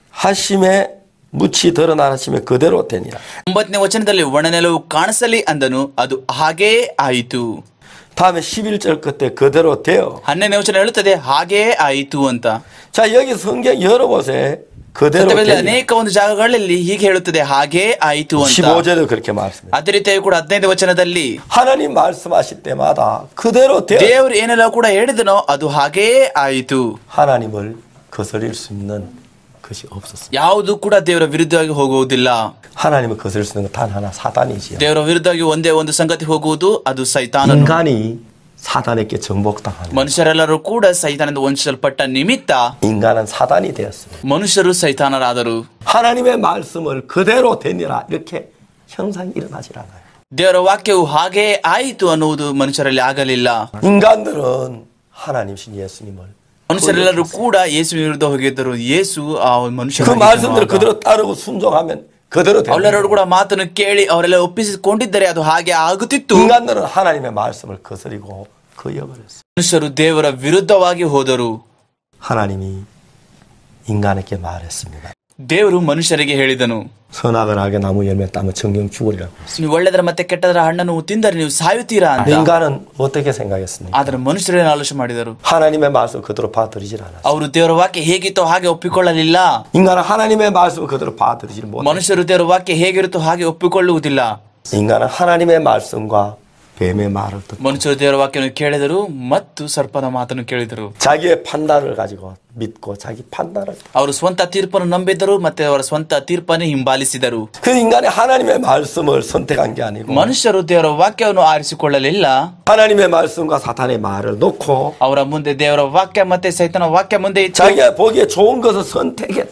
하심에 무치 드러나심에 그대로 되니라. ಒಂಬತ್ತನೇ ವಚನದಲ್ಲಿ ಒಣನೆಲವು ಕಾಣಿಸಲಿ ಅಂದನು ಅದು ಹಾಗೆಯೇ ಆಯಿತು 다음에 11절 끝에 그대로 되어. ಹನ್ನೆರಡನೇ ವಚನ ಹೇಳುತ್ತದೆ ಹಾಗೆಯೇ ಆಯಿತು ಅಂತ 자 여기 성경 열어보세요. 그대로 ಸತ್ಯವೇದದಲ್ಲಿ 되니라. ಅನೇಕ ಒಂದು ಜಾಗಗಳಲ್ಲಿ ಹೀಗೆ ಹೇಳುತ್ತದೆ ಹಾಗೇ ಆಯಿತು ಅಂತ 15절에도 그렇게 말씀해요. ಅದೇ ರೀತಿಯಾಗಿ ಕೂಡ ಹದಿನೈದು ವಚನದಲ್ಲಿ 하나님 말씀하실 때마다 그대로 되어 ದೇವರು ಏನೆಲ್ಲ ಕೂಡ ಹೇಳಿದನೋ ಅದು ಹಾಗೆಯೇ ಆಯಿತು 하나님을 거스릴 수 있는 것이 없었습니다. ಯಾವುದು ಕೂಡ ದೇವರ ವಿರುದ್ಧವಾಗಿ ಹೋಗುವುದಿಲ್ಲ 하나님을 거스릴 수 있는 건 단 하나 사단이지요. ದೇವರ ವಿರುದ್ಧವಾಗಿ ಒಂದೇ ಒಂದು ಸಂಗತಿ ಹೋಗುವುದು ಅದು ಸೈತಾನನು 인간이 사단에게 정복당하는 ಮನುಷ್ಯರೆಲ್ಲರೂ ಕೂಡ ಸೈತಾನದಿಂದ ವಂಚಿಸಲ್ಪಟ್ಟ ನಿಮಿತ್ತ 인간은 사단이 되었습니다. ಮನುಷ್ಯರು ಸೈತಾನರಾದರು 하나님의 말씀을 그대로 되니라 이렇게 형상이 일어나질 않아요. ದೇವರ ವಾಕ್ಯವು ಹಾಗೇ ಆಯಿತು ಅನ್ನುವುದು ಮನುಷ್ಯರಲ್ಲಿ ಆಗಲಿಲ್ಲ 인간들은 하나님신 예수님을 ಮನುಷ್ಯರೆಲ್ಲರೂ ಕೂಡ ಯೇಸು ವಿರುದ್ಧ ಹೋಗಿದ್ದರು ಯೇಸು ಆ ಮನುಷ್ಯ 그 말씀대로 그대로 따르고 순종하면 그대로 됩니다. ಅವರೆಲ್ಲರೂ ಕೂಡ ಮಾತನ್ನು ಕೇಳಿ ಅವರೆಲ್ಲ ಒಪ್ಪಿಸಿಕೊಂಡಿದ್ದರೆ ಅದು ಹಾಗೆ ಆಗುತ್ತಿತ್ತು 인간들은 하나님의 말씀을 거스리고 거역을했어요. ಮನುಷ್ಯರು ದೇವರ ವಿರುದ್ಧವಾಗಿ ಹೋದರು 하나님이 인간에게 말했습니다. ದೇವರು ಮನುಷ್ಯರಿಗೆ ಹೇಳಿದನು 선악을 하게 나무 열매 따면 정령 죽으리라고 했어요. ನೀವು ಒಳ್ಳೆದರ ಮತ್ತೆ ಕೆಟ್ಟದರ ಹಣ್ಣನ್ನು ತಿಂದರೆ ನೀವು ಸಾಯುತ್ತೀರಾ ಅಂತ 인간은 어떻게 생각했습니까? ಆದ್ರೆ ಮನುಷ್ಯರೇನು ಆಲೋಚನೆ ಮಾಡಿದರು 하나님의 말씀 그대로 받아들이질 않았어요. ಅವರು ದೇವರ ವಾಕ್ಯ ಹೇಗಿತ್ತೋ ಹಾಗೆ ಒಪ್ಪಿಕೊಳ್ಳಲಿಲ್ಲ 인간은 하나님의 말씀을 그대로 받아들이질 못해요. ಮನುಷ್ಯರು ದೇವರ ವಾಕ್ಯ ಹೇಗಿರುತ್ತೋ ಹಾಗೆ ಒಪ್ಪಿಕೊಳ್ಳುವುದಿಲ್ಲ 인간은 하나님의 말씀과 뱀의 말을 듣고 ಮನುಷ್ಯರು ದೇವರ ವಾಕ್ಯವನ್ನು ಕೇಳಿದರು ಮತ್ತು ಸರ್ಪದ ಮಾತನ್ನು ಕೇಳಿದರು 자기의 판단을 가지고 믿고 자기 판단을 ಅವರು ಸ್ವಂತ ತೀರ್ಪನ್ನು ನಂಬಿದ್ದರು ಮತ್ತೆ ಅವರ ಸ್ವಂತ ತೀರ್ಪನ್ನು ಹಿಂಬಾಲಿಸಿದರು 그 인간이 하나님의 말씀을 선택한 게 아니고 ಮನುಷ್ಯರು ದೇವರ ವಾಕ್ಯವನ್ನು ಆರಿಸಿಕೊಳ್ಳಲಿಲ್ಲ 하나님의 말씀과 사탄의 말을 놓고 ಅವರ ಮುಂದೆ ದೇವರ ವಾಕ್ಯ ಮತ್ತೆ ಸೈತನ ವಾಕ್ಯ ಮುಂದೆ ಇತ್ತು 자기가 보기에 좋은 것을 선택했다.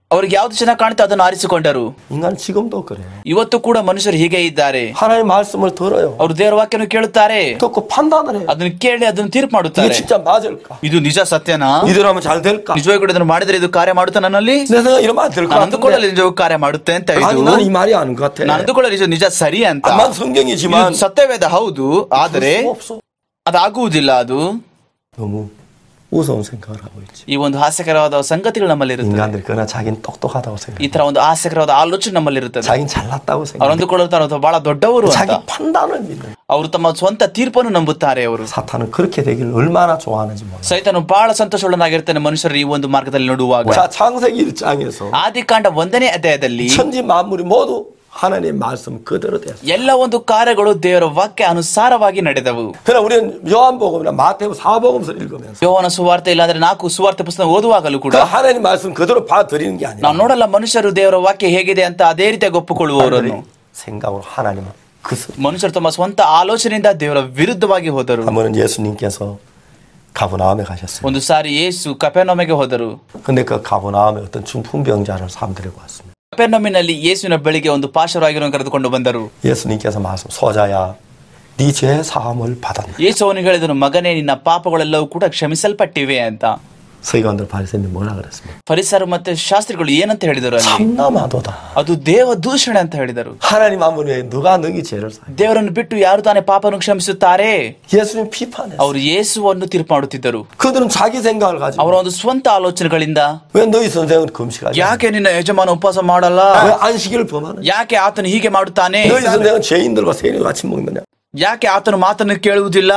ಅವ್ರಿಗೆ ಯಾವ್ದು ಚೆನ್ನಾಗಿ ಕಾಣುತ್ತೆ ಅದನ್ನು ಆರಿಸಿಕೊಂಡರು 인간 지금도 그래. ಇವತ್ತು ಕೂಡ ಮನುಷ್ಯರು ಹೀಗೆ ಇದ್ದಾರೆ 하나님 말씀을 들어요. ಅವರು ದೇವರ ವಾಕ್ಯನು ಕೇಳುತ್ತಾರೆ 듣고 판단을 해. ಅದನ್ನು ಕೇಳಿ ಅದನ್ನು ತೀರ್ಪು 이게 ಮಾಡುತ್ತಾರೆ 진짜 맞을까? ಇದು ನಿಜ ಸತ್ಯನಾ 이대로 하면 잘 될까? ನಿಜವಾಗಿ ಕೂಡ ಇದನ್ನು ಮಾಡಿದ್ರೆ ಇದು ಕಾರ್ಯ ಮಾಡುತ್ತೆ ನನ್ನಲ್ಲಿ 내 생각 이러면 안 될 것 ನಾನು ಅಂದುಕೊಳ್ಳಲು 같은데. ನಿಜವಾಗಿ ಕಾರ್ಯ ಮಾಡುತ್ತೆ ಅಂತ 아니 ಇದು 나는 이 말이 아닌 것 같아. ನಾನು ಅಂದುಕೊಳ್ಳಲು ಇದು ನಿಜ ಸರಿ ಅಂತ 암만 성경이지만 ಇದು ಸತ್ಯವೇದ ಹೌದು ಆದರೆ 그럴 수 없어. ಅದಾಗುವುದಿಲ್ಲ ಅದು 너무 무서운 생각을 하고 있지. ಈ ಒಂದು ಹಾಸ್ಯಕರವಾದ ಸಂಗತಿಗಳು ನಮ್ಮಲ್ಲಿರುತ್ತೆ 인간들이 그러나 자기는 똑똑하다고 생각. ಈ ತರ ಒಂದು ಹಾಸ್ಯಕರವಾದ ಆಲೋಚನೆ ನಮ್ಮಲ್ಲಿರುತ್ತದೆ 자기는 잘났다고 ಅವ್ರು 생각. ಅಂದುಕೊಳ್ಳುತ್ತಾರೆ ಅವರು ಬಹಳ ದೊಡ್ಡವರು ಅಂತ 자기 판단을 믿는. ಅವರು ತಮ್ಮ ಸ್ವಂತ ತೀರ್ಪನ್ನು ನಂಬುತ್ತಾರೆ ಅವರು 사탄은 그렇게 되기를 얼마나 좋아하는지 몰라. ಸೈತನು ಬಹಳ ಸಂತೋಷವುಳ್ಳನಾಗಿರ್ತಾನೆ ಮನುಷ್ಯರು ಈ ಒಂದು ಮಾರ್ಗದಲ್ಲಿ ನೋಡುವಾಗ 자 창세기 1장에서 ಆದಿಕಾಂಡ ಒಂದನೇ ಅಧ್ಯಾಯದಲ್ಲಿ 천지 만물이 모두 하나님의 말씀 그대로 되었어. ಎಲ್ಲ ಒಂದು ಕಾರ್ಯಗಳು ದೇವರ ವಾಕ್ಯ ಅನುಸಾರವಾಗಿ ನಡೆದವು 그러나 우리는 요한복음이나 마태복음 사복음서를 읽으면서 ಯೋಹನ ಸುವಾರ್ತೆ ಇಲ್ಲಾಂದ್ರೆ ನಾಲ್ಕು ಸುವಾರ್ತೆ ಪುಸ್ತಕ ಓದುವಾಗಲೂ ಕೂಡ 그 하나님 말씀 그대로 받아들이는 게 아니라 ನಾವು ನೋಡಲ್ಲ ಮನುಷ್ಯರು ದೇವರ ವಾಕ್ಯ ಹೇಗಿದೆ ಅಂತ ಅದೇ ರೀತಿಯಾಗಿ ಒಪ್ಪಿಕೊಳ್ಳುವವರನ್ನು 생각으로 하나님은 그 소- ಮನುಷ್ಯರು ತಮ್ಮ ಸ್ವಂತ ಆಲೋಚನೆಯಿಂದ ದೇವರ ವಿರುದ್ಧವಾಗಿ ಹೋದರು 한 번은 예수님께서 가브나움에 가셨어요. ಒಂದು ಸಾರಿ ಯೇಸು ಕಪೆನೊಮೆಗೆ ಹೋದರು 근데 그 가브나움에 어떤 중풍병자를 사람들이 왔습니다. ಕಪೆನೊಮಿನಲ್ಲಿ ಯೇಸುವಿನ ಬಳಿಗೆ ಒಂದು ಪಾಶರಾಗಿರೋ ಕರೆದುಕೊಂಡು ಬಂದರು 예수님께서 말씀 소자야 네 죄 사함을 받았네. ಯೇಸು ಅವನಿಗೆ ಹೇಳಿದನು ಮಗನೇ ನಿನ್ನ ಪಾಪಗಳೆಲ್ಲವೂ ಕೂಡ ಕ್ಷಮಿಸಲ್ಪಟ್ಟಿವೆ ಅಂತ 서기관들 바리새인들 뭐라 그랬습니까? ಪರಿಸರ ಮತ್ತೆ ಶಾಸ್ತ್ರಿಗಳು ಏನಂತ ಹೇಳಿದರು ಅಲ್ಲಿ 참나마도다. ಅದು ದೇವ ದೂಷಣೆ ಅಂತ ಹೇಳಿದರು 하나님 한 분에 누가 너희 죄를 사? ದೇವರನ್ನು ಬಿಟ್ಟು ಯಾರು ತಾನೇ ಪಾಪವನ್ನು ಕ್ಷಮಿಸುತ್ತಾರೆ 예수님 비판했어. ಅವರು ಯೇಸುವನ್ನು ತೀರ್ಪು ಮಾಡುತ್ತಿದ್ದರು 그들은 자기 생각을 가지고 ಅವರ ಒಂದು ಸ್ವಂತ ಆಲೋಚನೆಗಳಿಂದ 왜 너희 선생은 금식하지? ಯಾಕೆ ನಿನ್ನ ಯಜಮಾನ ಉಪವಾಸ ಮಾಡಲ್ಲ 왜 안식일을 범하느냐? ಯಾಕೆ ಆತನು ಹೀಗೆ ಮಾಡುತ್ತಾನೆ 너희 선생은 죄인들과 세인을 같이 먹느냐? ಯಾಕೆ ಆತನು ಮಾತನ್ನು ಕೇಳುವುದಿಲ್ಲ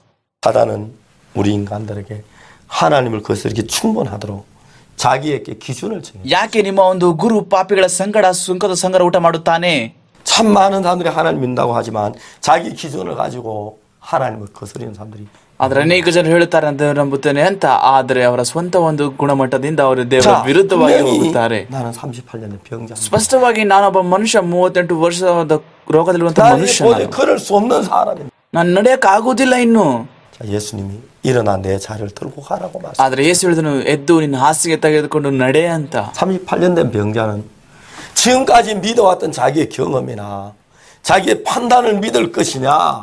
사단은 우리 인간들에게 하나님을 거스르기 충분하도록 자기에게 기준을 정해. ಯಾಕೆ ನಿಮ್ಮ ಒಂದು ಗುರು ಪಾಪಿಗಳ ಸಂಗಡ ಸುಂಕದ ಸಂಗಡ ಊಟ ಮಾಡುತ್ತಾನೆ 참 많은 사람들이 하나님 믿는다고 하지만 자기 기준을 가지고 하나님을 거스르는 사람들이 ಆದ್ರೆ ಅನೇಕ ಜನರು ಹೇಳುತ್ತಾರೆ ಅಂತ ನಂಬುತ್ತೇನೆ ಅಂತ ಆದ್ರೆ ಅವರ ಸ್ವಂತ ಒಂದು ಗುಣಮಟ್ಟದಿಂದ ಅವರು ದೇವರ 자, ವಿರುದ್ಧವಾಗಿ 분명히 ಹೋಗುತ್ತಾರೆ 나는 38년 된 병자. ಸ್ಪಷ್ಟವಾಗಿ ನಾನೊಬ್ಬ ಮನುಷ್ಯ ಮೂವತ್ತೆಂಟು ವರ್ಷದ ರೋಗದಲ್ಲಿರುವಂತಹ 나는 ಮನುಷ್ಯ 도저히 걸을 수 없는 사람입니다. ನಾನು ನಡೆಯಕ್ ಆಗುದಿಲ್ಲ ಇನ್ನು 자, 예수님이 일어나 내 자리를 들고 가라고 말씀. ಆದ್ರೆ ಯೇಸು ಹೇಳಿದನು ಎದ್ದು ನಿನ್ನ ಹಾಸಿಗೆ ತೆಗೆದುಕೊಂಡು ನಡೆ ಅಂತ 38년 된 병자는 지금까지 믿어왔던 자기의 경험이나 자기의 판단을 믿을 것이냐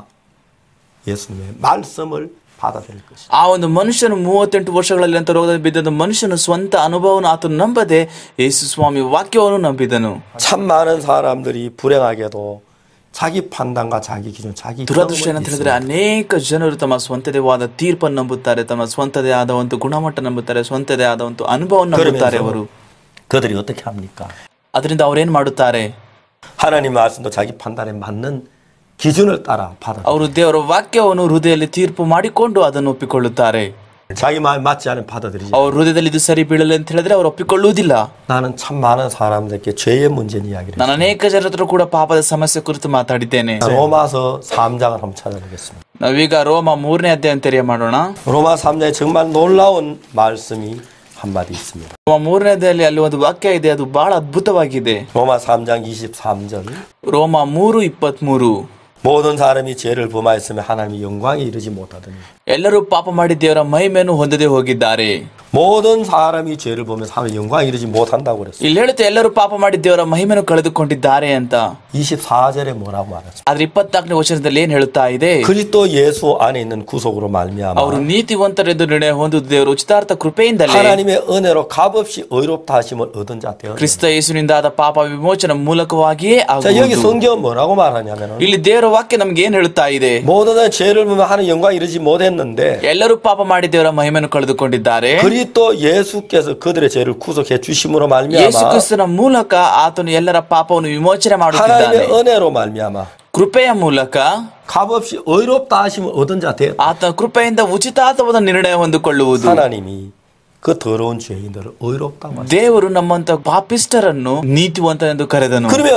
예수님의 말씀을 받아들일 것이냐 ಆ ಒಂದು ಮನುಷ್ಯನು ಮೂವತ್ತೆಂಟು ವರ್ಷಗಳಲ್ಲಿ ಅಂತ ರೋಗದಲ್ಲಿ ಬಿದ್ದದ ಮನುಷ್ಯನು ಸ್ವಂತ ಅನುಭವವನ್ನು ಆತನು ನಂಬದೆ ಯೇಸು ಸ್ವಾಮಿ ವಾಕ್ಯವನ್ನು ನಂಬಿದನು 참 많은 사람들이 불행하게도 자기 판단과 자기 기준, 자기 ದುರದೃಷ್ಟ 경험을 ಏನಂತ ಹೇಳಿದ್ರೆ 믿습니다. ಅನೇಕ ಜನರು ತಮ್ಮ ಸ್ವಂತದೇ ಆದ ತೀರ್ಪನ್ನು ನಂಬುತ್ತಾರೆ ತಮ್ಮ ಸ್ವಂತದೇ ಆದ ಒಂದು ಗುಣಮಟ್ಟ ನಂಬುತ್ತಾರೆ ಸ್ವಂತದೇ ಆದ ಒಂದು ಅನುಭವವನ್ನು ನಂಬುತ್ತಾರೆ ಅವರು 그러면서 그들이 어떻게 합니까? ಅದರಿಂದ ಅವ್ರೇನ್ ಮಾಡುತ್ತಾರೆ 하나님 말씀도 자기 판단에 맞는 기준을 따라 받아. ಅವರು ದೇವರ ವಾಕ್ಯವನ್ನು ಹೃದಯದಲ್ಲಿ ತೀರ್ಪು ಮಾಡಿಕೊಂಡು ಅದನ್ನು ಒಪ್ಪಿಕೊಳ್ಳುತ್ತಾರೆ 자기 마음 맞지 않으면 받아들이지. ಅವ್ರ ಹೃದಯದಲ್ಲಿ ಇದು ಸರಿ ಬೀಳಲ್ಲ ಅಂತ ಹೇಳಿದ್ರೆ ಅವರು ಒಪ್ಪಿಕೊಳ್ಳುವುದಿಲ್ಲ 나는 참 많은 사람들에게 죄의 문제는 이야기를 ನಾನು ಅನೇಕ ಜನರ ಹತ್ರ ಕೂಡ ಪಾಪದ ಸಮಸ್ಯೆ ಕುರಿತು ಮಾತಾಡಿದ್ದೇನೆ 했어요. 로마서 3장을 한번 찾아보겠습니다. ನಾವೀಗ ರೋಮ ಮೂರನೇ ಅಧ್ಯಾಯ ತೆರೆಯ ಮಾಡೋಣ 로마 3장에 정말 놀라운 말씀이 한마디 있습니다. ರೋಮ ಮೂರನೇ ಅಧ್ಯಾಯದಲ್ಲಿ ಅಲ್ಲಿ ಒಂದು ವಾಕ್ಯ ಇದೆ ಅದು ಬಹಳ ಅದ್ಭುತವಾಗಿದೆ 로마 3장 23절 ರೋಮ ಮೂರು ಇಪ್ಪತ್ಮೂರು 모든 사람이 죄를 범하였으면 하나님의 영광에 이르지 못하더니 ಎಲ್ಲರೂ ಪಾಪ ಮಾಡಿ ದೇವರ ಮಹಿಮೆಯನ್ನು ಹೊಂದದೆ ಹೋಗಿದ್ದಾರೆ 모든 사람이 죄를 범해서 하나님의 영광에 이르지 못한다고 그랬어요. ಇಲ್ಲಿ ಹೇಳುತ್ತೆ ಎಲ್ಲರೂ ಪಾಪ ಮಾಡಿ ದೇವರ ಮಹಿಮೆಯನ್ನು ಕಳೆದುಕೊಂಡಿದ್ದಾರೆ ಅಂತ 24절에 뭐라고 말했어요? ಆದ್ರೆ ಇಪ್ಪತ್ನಾಲ್ಕನೇ ವಚನದಲ್ಲಿ ಏನ್ ಹೇಳುತ್ತಾ ಇದೆ 그리스도 예수 안에 있는 구속으로 말미암아 ಅವರು ನೀತಿವಂತರೆಂದು ನಿರ್ಣಯ ಹೊಂದುವುದು ದೇವರ ಉಚಿತಾರ್ಥ ಕೃಪೆಯಿಂದಲೇ 하나님의 은혜로 값없이 의롭다 하심을 얻은 자 되어. ಕ್ರಿಸ್ತ ಯೇಸುವಿನಿಂದ ಪಾಪ ವಿಮೋಚನ ಮೂಲಕವಾಗಿಯೇ 자 여기 ಆಗುವುದು 성경 뭐라고 말하냐면은 ಇಲ್ಲಿ ದೇವರ ವಾಕ್ಯ ನಮ್ಗೆ ಏನ್ ಹೇಳುತ್ತಾ ಇದೆ 모든 죄를 범해 하는 영광 이르지 못했는데 ಎಲ್ಲರೂ ಪಾಪ ಮಾಡಿ ದೇವರ ಮಹಿಮೆಯನ್ನು ಕಳೆದುಕೊಂಡಿದ್ದಾರೆ 그리스도 예수께서 그들의 죄를 구속해 주심으로 ಯೇಸು 말미암아 ಕ್ರಿಸ್ತನ ಮೂಲಕ ಆತನು ಎಲ್ಲರ ಪಾಪವನ್ನು ವಿಮೋಚನೆ ಮಾಡುತ್ತಿದ್ದಾನೆ 하나님의 은혜로 말미암아 ಕೃಪೆಯ ಮೂಲಕ 값없이 의롭다 하심을 얻은 자 되었다. ಆತನ ಕೃಪೆಯಿಂದ ಉಚಿತಾರ್ಥವಾದ ನಿರ್ಣಯ ಹೊಂದಿಕೊಳ್ಳುವುದು 하나님이 그 더러운 죄인들을 의롭다고 하셨다. ದೇವರು ನಮ್ಮಂತ ಪಾಪಿಸ್ಟರನ್ನು ನೀತಿವಂತ ಎಂದು ಕರೆದನು 그러면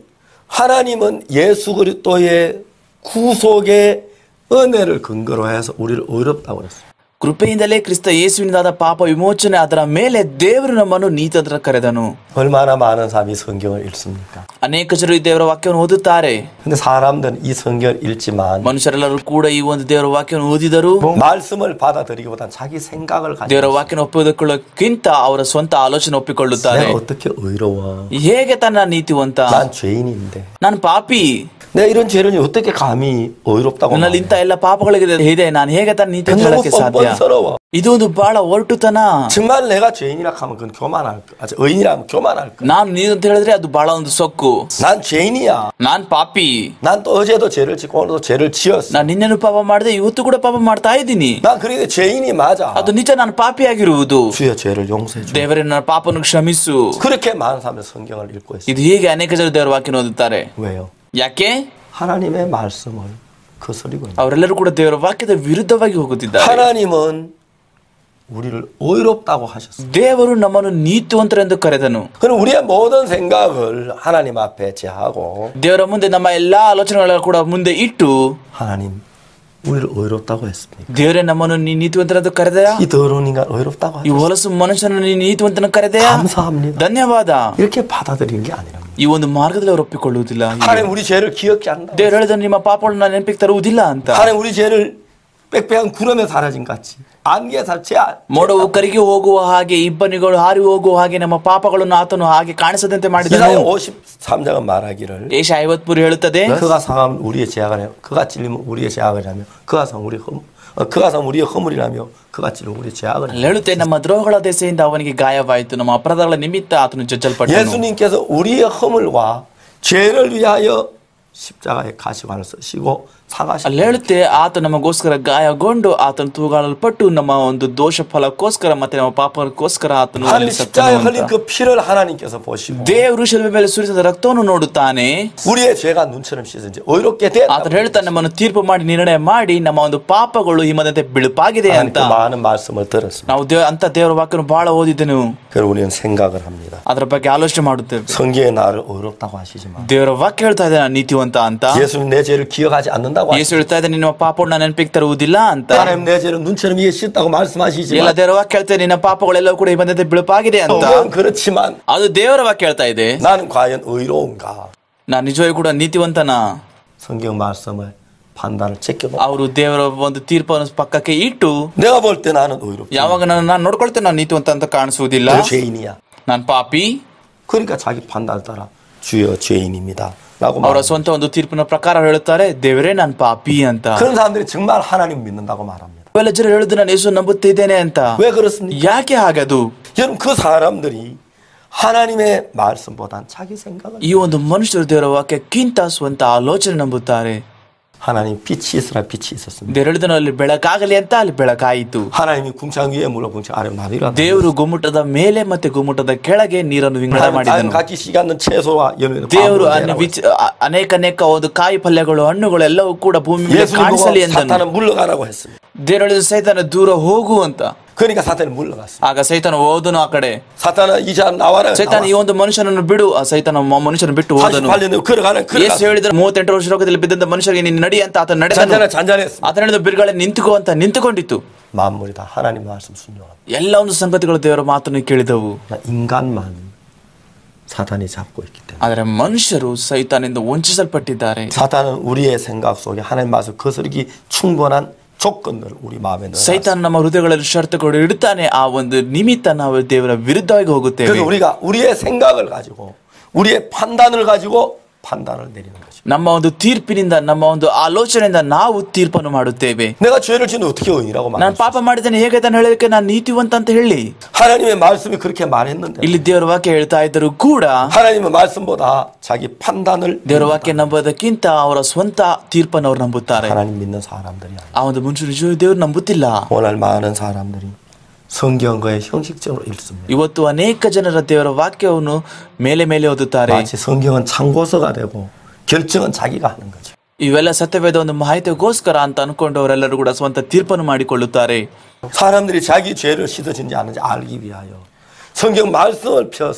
하나님은 예수 그리스도의 구속의 은혜를 근거로 해서 우리를 의롭다고 그랬어요. ಕೃಪೆಯಿಂದಲೇ ಕ್ರಿಸ್ತ ಯೇಸುವಿನಿಂದಾದ ಪಾಪ ವಿಮೋಚನೆ ಅದರ ಮೇಲೆ ದೇವರು ನಮ್ಮನ್ನು ನೀತಂತ್ರ ಕರೆದನು 얼마나 많은 사람이 성경을 읽습니까? ಅನೇಕ ಜನರು ಈ ದೇವರ ವಾಕ್ಯವನ್ನು ಓದುತ್ತಾರೆ 근데 사람들은 이 성경을 읽지만 ಮನುಷ್ಯರೆಲ್ಲರೂ ಕೂಡ ಈ ಒಂದು ದೇವರ ವಾಕ್ಯವನ್ನು ಓದಿದರು 말씀을 받아들이기보단 자기 생각을 가지고 ದೇವರ ವಾಕ್ಯನ ಒಪ್ಪಿಕೊಳ್ಳೋಕ್ಕಿಂತ ಅವರ ಸ್ವಂತ ಆಲೋಚನೆ ಒಪ್ಪಿಕೊಳ್ಳುತ್ತಾರೆ 내가 어떻게 의로워? ಹೇಗೆ ತನ್ನ ನೀತಿವಂತ 난 죄인인데 ನಾನು ಪಾಪಿ 내가 이런 죄를 어떻게 감히 의롭다고 ನನ್ನಲ್ಲಿ 말해? ಇಂಥ ಎಲ್ಲ ಪಾಪಗಳಿದೆ ಇದೆ ನಾನು ಹೇಗೆ ತನ್ನ ನೀತಿ 너무 ಹೇಳಕ್ಕೆ ಸಾಧ್ಯ 뻔뻔스러워. ಇದು ಒಂದು ಬಹಳ ಒರಟುತನ 정말 내가 죄인이라 하면 그건 교만할 거. 아, 의인이라 하면 교만할 거. ನಾನು ನೀನು ಅಂತ ಹೇಳಿದ್ರೆ ಅದು ಬಹಳ ಒಂದು ಸೊಕ್ಕು 난 죄인이야. ನಾನ್ ಪಾಪಿ 난 또 어제도 죄를 짓고 오늘도 죄를 지었어. ನಾನು ನಿನ್ನೆನು ಪಾಪ ಮಾಡಿದೆ ಇವತ್ತು ಕೂಡ ಪಾಪ ಮಾಡ್ತಾ ಇದ್ದೀನಿ 난 그러니까 죄인이 맞아. ಅದು ನಿಜ ನಾನು ಪಾಪಿಯಾಗಿರುವುದು 주여 죄를 용서해 주. ದೇವರೇ ನನ್ನ ಪಾಪವನ್ನು ಕ್ಷಮಿಸು 그렇게 많은 사람들 성경을 읽고 있어. ಇದು ಹೀಗೆ ಅನೇಕ ಜನರು ದೇವರ ವಾಕ್ಯ ಓದುತ್ತಾರೆ 왜요? ಯಾಕೆ 하나님의 말씀을 거스리고 있는. ಅವರೆಲ್ಲರೂ ಕೂಡ ದೇವರ ವಾಕ್ಯದ ವಿರುದ್ಧವಾಗಿ ಹೋಗುತ್ತಿದ್ದಾರೆ 하나님은 우리를 의롭다고 하셨어. ದೇವರು ನಮ್ಮನ್ನು ನೀತಿವಂತರೆಂದು ಕರೆದನು 그럼 우리의 모든 생각을 하나님 앞에 제하고 ದೇವರ ಮುಂದೆ ನಮ್ಮ ಎಲ್ಲಾ ಆಲೋಚನೆಗಳ ಕೂಡ ಮುಂದೆ ಇಟ್ಟು 하나님 우리를 의롭다고 했습니다. ದೇವರೇ ನಮ್ಮನ್ನು ನೀ ನೀತಿವಂತರೆಂದು ಕರೆದೆಯಾ 이 더러운 인간 의롭다고 ಈ 하셨어. ಹೊಲಸು ಮನುಷ್ಯನನ್ನು ನೀ ನೀತಿವಂತನ ಕರೆದೆಯಾ 감사합니다. ಧನ್ಯವಾದ 이렇게 받아들이는 게 아니랍니다. ಈ ಒಂದು ಮಾರ್ಗದಲ್ಲಿ ಅವರು ಒಪ್ಪಿಕೊಳ್ಳುವುದಿಲ್ಲ 하나님 우리 죄를 기억지 않는다. ದೇವರು ಹೇಳಿದ ನಿಮ್ಮ ಪಾಪಗಳನ್ನು ನೆನಪಿಗೆ ತರುವುದಿಲ್ಲ ಅಂತ 하나님 우리 죄를 빽빽한 구름에 사라진 같이 안개에 살죄 ಮೋಡವು ಕರಿಗೆ ಹೋಗುವ ಹಾಗೆ ಇಬ್ಬನಿಗಳು ಹಾರಿ ಹೋಗುವ ಹಾಗೆ ನಮ್ಮ ಪಾಪಗಳನ್ನು ಆತನು ಹಾಗೆ ಕಾಣಿಸದಂತೆ 이사야 ಮಾಡಿದನು 53장은 말하기를 ಏಷ ಐವತ್ಮೂರು ಹೇಳುತ್ತದೆ 그가 상하면 우리의 죄악을 해요. 그가 찔리면 우리의 죄악을 하며 그가 상 우리 허물 어, 그가 상 우리의 허물이라며 그가 찔리면 우리의 죄악을 ಅಲ್ಲಿ ಹೇಳುತ್ತೆ ನಮ್ಮ ದ್ರೋಹಗಳ ದೆಸೆಯಿಂದ ಅವನಿಗೆ ಗಾಯವಾಯಿತು ನಮ್ಮ ಅಪರಾಧಗಳ ನಿಮಿತ್ತ ಆತನು ಜಜ್ಜಲ್ಪಟ್ಟನು 예수님께서 우리의 허물과 죄를 위하여 십자가에 가시관을 쓰시고 사가시고 ಅಲ್ಲಿ ಹೇಳುತ್ತೆ ಆತ ನಮಗೋಸ್ಕರ ಗಾಯಗೊಂಡು ಆತನು ತೂಗಾಳಲ್ಪಟ್ಟು ನಮ್ಮ ಒಂದು ದೋಷ ಫಲಕ್ಕೋಸ್ಕರ ಮತ್ತೆ ನಮ್ಮ ಪಾಪಕ್ಕೋಸ್ಕರ ಆತನು 하나님 ಅಲ್ಲಿ 십자가에 ಸತ್ತನು 흘린 ಅಂತ. 그 피를 하나님께서 보시고 ದೇವರು ಶಿಲ್ಬೆ ಮೇಲೆ ಸುರಿಸಿದ ರಕ್ತವನ್ನು ನೋಡುತ್ತಾನೆ 우리의 죄가 눈처럼 씻은지 의롭게 됐다. ಆತನು ಹೇಳ್ತಾನೆ ನಮ್ಮನ್ನು ತೀರ್ಪು ಮಾಡಿ ನಿರ್ಣಯ ಮಾಡಿ ನಮ್ಮ ಒಂದು ಪಾಪಗಳು ಹಿಮದಂತೆ ಬಿಳುಪಾಗಿದೆ 하나님 ಅಂತ 그 많은 말씀을 들었습니다. ನಾವು ದೇವ ಅಂತ ದೇವರ ವಾಕ್ಯನು ಬಹಳ ಓದಿದ್ದೆನು 그래서 우리는 생각을 합니다. ಅದರ ಬಗ್ಗೆ ಆಲೋಚನೆ ಮಾಡುತ್ತೇವೆ 성경에 나를 의롭다고 하시지만 ದೇವರ ವಾಕ್ಯ ಹೇಳ್ತಾ ಇದೆ ನಾನು ನೀತಿವಂತ ಅಂತ 예수님 내 죄를 기억하지 않는다고 ಯೇಸು 하시죠. ಹೇಳ್ತಾ ಇದೆ ನಿಮ್ಮ ಪಾಪವನ್ನು ನೆನಪಿಗೆ ತರುವುದಿಲ್ಲ ಅಂತ 하나님 내 죄를 눈처럼 위에 씻다고 ಎಲ್ಲ 말씀하시지만 ದೇವರ ವಾಕ್ಯ ಹೇಳ್ತಾ ಇದೆ ನಿನ್ನ ಪಾಪಗಳೆಲ್ಲವೂ ಕೂಡ ಹಿಮದಂತೆ ಬಿಳುಪಾಗಿದೆ ಅಂತ 어, 그렇지만 ಅದು ದೇವರ ವಾಕ್ಯ ಹೇಳ್ತಾ ಇದೆ 나는 과연 의로운가? ನಾನು ನಿಜವಾಗಿ ಕೂಡ ನೀತಿವಂತನ 성경 말씀을 판단을 제껴놓고 ಅವರು ದೇವರ ಒಂದು ತೀರ್ಪನ್ನು ಪಕ್ಕಕ್ಕೆ ಇಟ್ಟು 내가 볼 때 나는 의롭다. ಯಾವಾಗ ನಾನು ನಾನು ನೋಡ್ಕೊಳ್ತೇನೆ ನಾನು ನೀತಿವಂತ ಅಂತ ಕಾಣಿಸುವುದಿಲ್ಲ 너 죄인이야. ನಾನು ಪಾಪಿ 그러니까 자기 판단을 따라 주여 죄인입니다. 라고 ಅವರ 말합니다. ಸ್ವಂತ ಒಂದು ತೀರ್ಪಿನ ಪ್ರಕಾರ ಹೇಳುತ್ತಾರೆ ದೇವರೇ ನಾನು ಪಾಪಿ ಅಂತ 그런 사람들이 정말 하나님 믿는다고 말합니다. ಅವೆಲ್ಲ ಜನ ಹೇಳುದು ನಾನು ಯೇಸು ನಂಬುತ್ತಿದ್ದೇನೆ ಅಂತ 왜 그렇습니까? ಯಾಕೆ ಹಾಗದು 여러분 그 사람들이 하나님의 말씀보단 자기 생각을 ಈ ಒಂದು ಮನುಷ್ಯರು ದೇವರ ವಾಕ್ಯಕ್ಕಿಂತ ಸ್ವಂತ ಆಲೋಚನೆ ನಂಬುತ್ತಾರೆ 하나님 빛이 있으라 빛이 있었습니다. ದೇವರು ಹೇಳಿದನು ಅಲ್ಲಿ ಬೆಳಕಾಗಲಿ ಅಂತ ಅಲ್ಲಿ ಬೆಳಕಾಯಿತು 하나님이 궁창 위에 물어 궁창 아래 나뉘라. ದೇವರು ಗುಮ್ಮಟದ ಮೇಲೆ ಮತ್ತೆ ಗುಮ್ಮಟದ ಕೆಳಗೆ ನೀರನ್ನು ವಿಂಗಡ 하나님 ಮಾಡಿದನು 각기 시간은 채소와 열매는 ದೇವರು 밤으로 ಅನ್ನ 내라고 ವಿಚ- ಅ- ಅನೇಕ ಅನೇಕ ಒಂದು ಕಾಯಿ ಪಲ್ಯಗಳು ಹಣ್ಣುಗಳು ಎಲ್ಲವೂ ಕೂಡ ಭೂಮಿ ಮೇಲೆ 예수님 ಕಾಣಿಸಲಿ 보고 ಎಂದನು 사탄은 물러가라고 했습니다. ದೇವರು ಹೇಳಿದ ಸೈತಾನ ದೂರ ಹೋಗು ಅಂತ 그러니까 사탄이 물러갔어요. ಆಗ ಸೈತಾನ ಹೋದನು ಆ ಕಡೆ 사탄은 이 사람 나와라. ಸೈತಾನ ಈ ಒಂದು ಮನುಷ್ಯನನ್ನು ಬಿಡು ಆ ಸೈತಾನ ಮ- ಮನುಷ್ಯನ ಬಿಟ್ಟು ಹೋದನು 48년 걸어가는 ಯೇಸು 걸어갔어요. ಹೇಳಿದ್ರೆ ಮೂವತ್ತೆಂಟು ವರ್ಷ ರೋಗದಲ್ಲಿ ಬಿದ್ದಂತ ಮನುಷ್ಯರಿಗೆ ನೀನು ನಡಿ ಅಂತ ಆತ ನಡೆದನು 잔잔해 잔잔했습니다. ಆತನ ಹೇಳಿದ ಬಿರುಗಾಳಿ ನಿಂತುಕೋ ಅಂತ ನಿಂತುಕೊಂಡಿತ್ತು 만물이 다 하나님 말씀 순종합니다. ಎಲ್ಲ ಒಂದು ಸಂಗತಿಗಳು ದೇವರ ಮಾತನ್ನು ಕೇಳಿದವು 인간만 사탄이 잡고 있기 때문에 ಆದರೆ ಮನುಷ್ಯರು ಸೈತಾನಿಂದ ವಂಚಿಸಲ್ಪಟ್ಟಿದ್ದಾರೆ 사탄은 우리의 생각 속에 하나님 말씀 거스르기 충분한 조건을 우리 마음에 넣어. ಸೈತಾನ್ ನಮ್ಮ ಹೃದಯಗಳಲ್ಲಿ ಷರತ್ತುಗಳು ಇಡುತ್ತಾನೆ ಆ ಒಂದು ನಿಮಿತ್ತ ನಾವು ದೇವರ ವಿರುದ್ಧವಾಗಿ ಹೋಗುತ್ತೇವೆ 그래서 우리가 우리의 생각을 가지고 우리의 판단을 가지고 판단을 내리는 거죠. ನಮ್ಮ ಒಂದು ತೀರ್ಪಿನಿಂದ ನಮ್ಮ ಒಂದು ಆಲೋಚನೆಯಿಂದ ನಾವು ತೀರ್ಪನ್ನು ಮಾಡುತ್ತೇವೆ 내가 죄를 지는 어떻게 의인이라고 ನಾನು 말할 수 ಪಾಪ ಮಾಡಿದ್ದೇನೆ ಹೇಗೆ ಅದನ್ನು ಹೇಳಲಿಕ್ಕೆ ನಾನು ನೀತಿವಂತ ಅಂತ ಹೇಳಿ 하나님의 말씀이 그렇게 말했는데 ಇಲ್ಲಿ ದೇವರ ವಾಕ್ಯ ಹೇಳ್ತಾ ಇದ್ದರೂ ಕೂಡ 하나님의 말씀보다 자기 판단을 ದೇವರ ವಾಕ್ಯ ನಂಬೋದಕ್ಕಿಂತ ಅವರ ಸ್ವಂತ ತೀರ್ಪನ್ನು ಅವ್ರು ನಂಬುತ್ತಾರೆ 하나님 믿는 사람들이 아니에요. ಆ ಒಂದು ಮನುಷ್ಯರು ನಿಜವಾಗಿ ದೇವ್ರು ನಂಬುತ್ತಿಲ್ಲ 오늘 많은 사람들이 성경과의 형식적으로 읽습니다. ಇವತ್ತು ಅನೇಕ ಜನರ ದೇವರ ವಾಕ್ಯವನ್ನು ಮೇಲೆ ಮೇಲೆ ಓದುತ್ತಾರೆ 마치 성경은 참고서가 되고 결정은 자기가 하는 거죠. ಇವೆಲ್ಲ ಸತ್ಯವೇದ ಒಂದು ಮಾಹಿತಿಗೋಸ್ಕರ ಅಂತ ಅನ್ಕೊಂಡು ಅವರೆಲ್ಲರೂ ಕೂಡ ಸ್ವಂತ ತೀರ್ಪನ್ನು ಮಾಡಿಕೊಳ್ಳುತ್ತಾರೆ 사람들이 자기 죄를 씻어진지 아는지 알기 위하여 성경 말씀을 펴서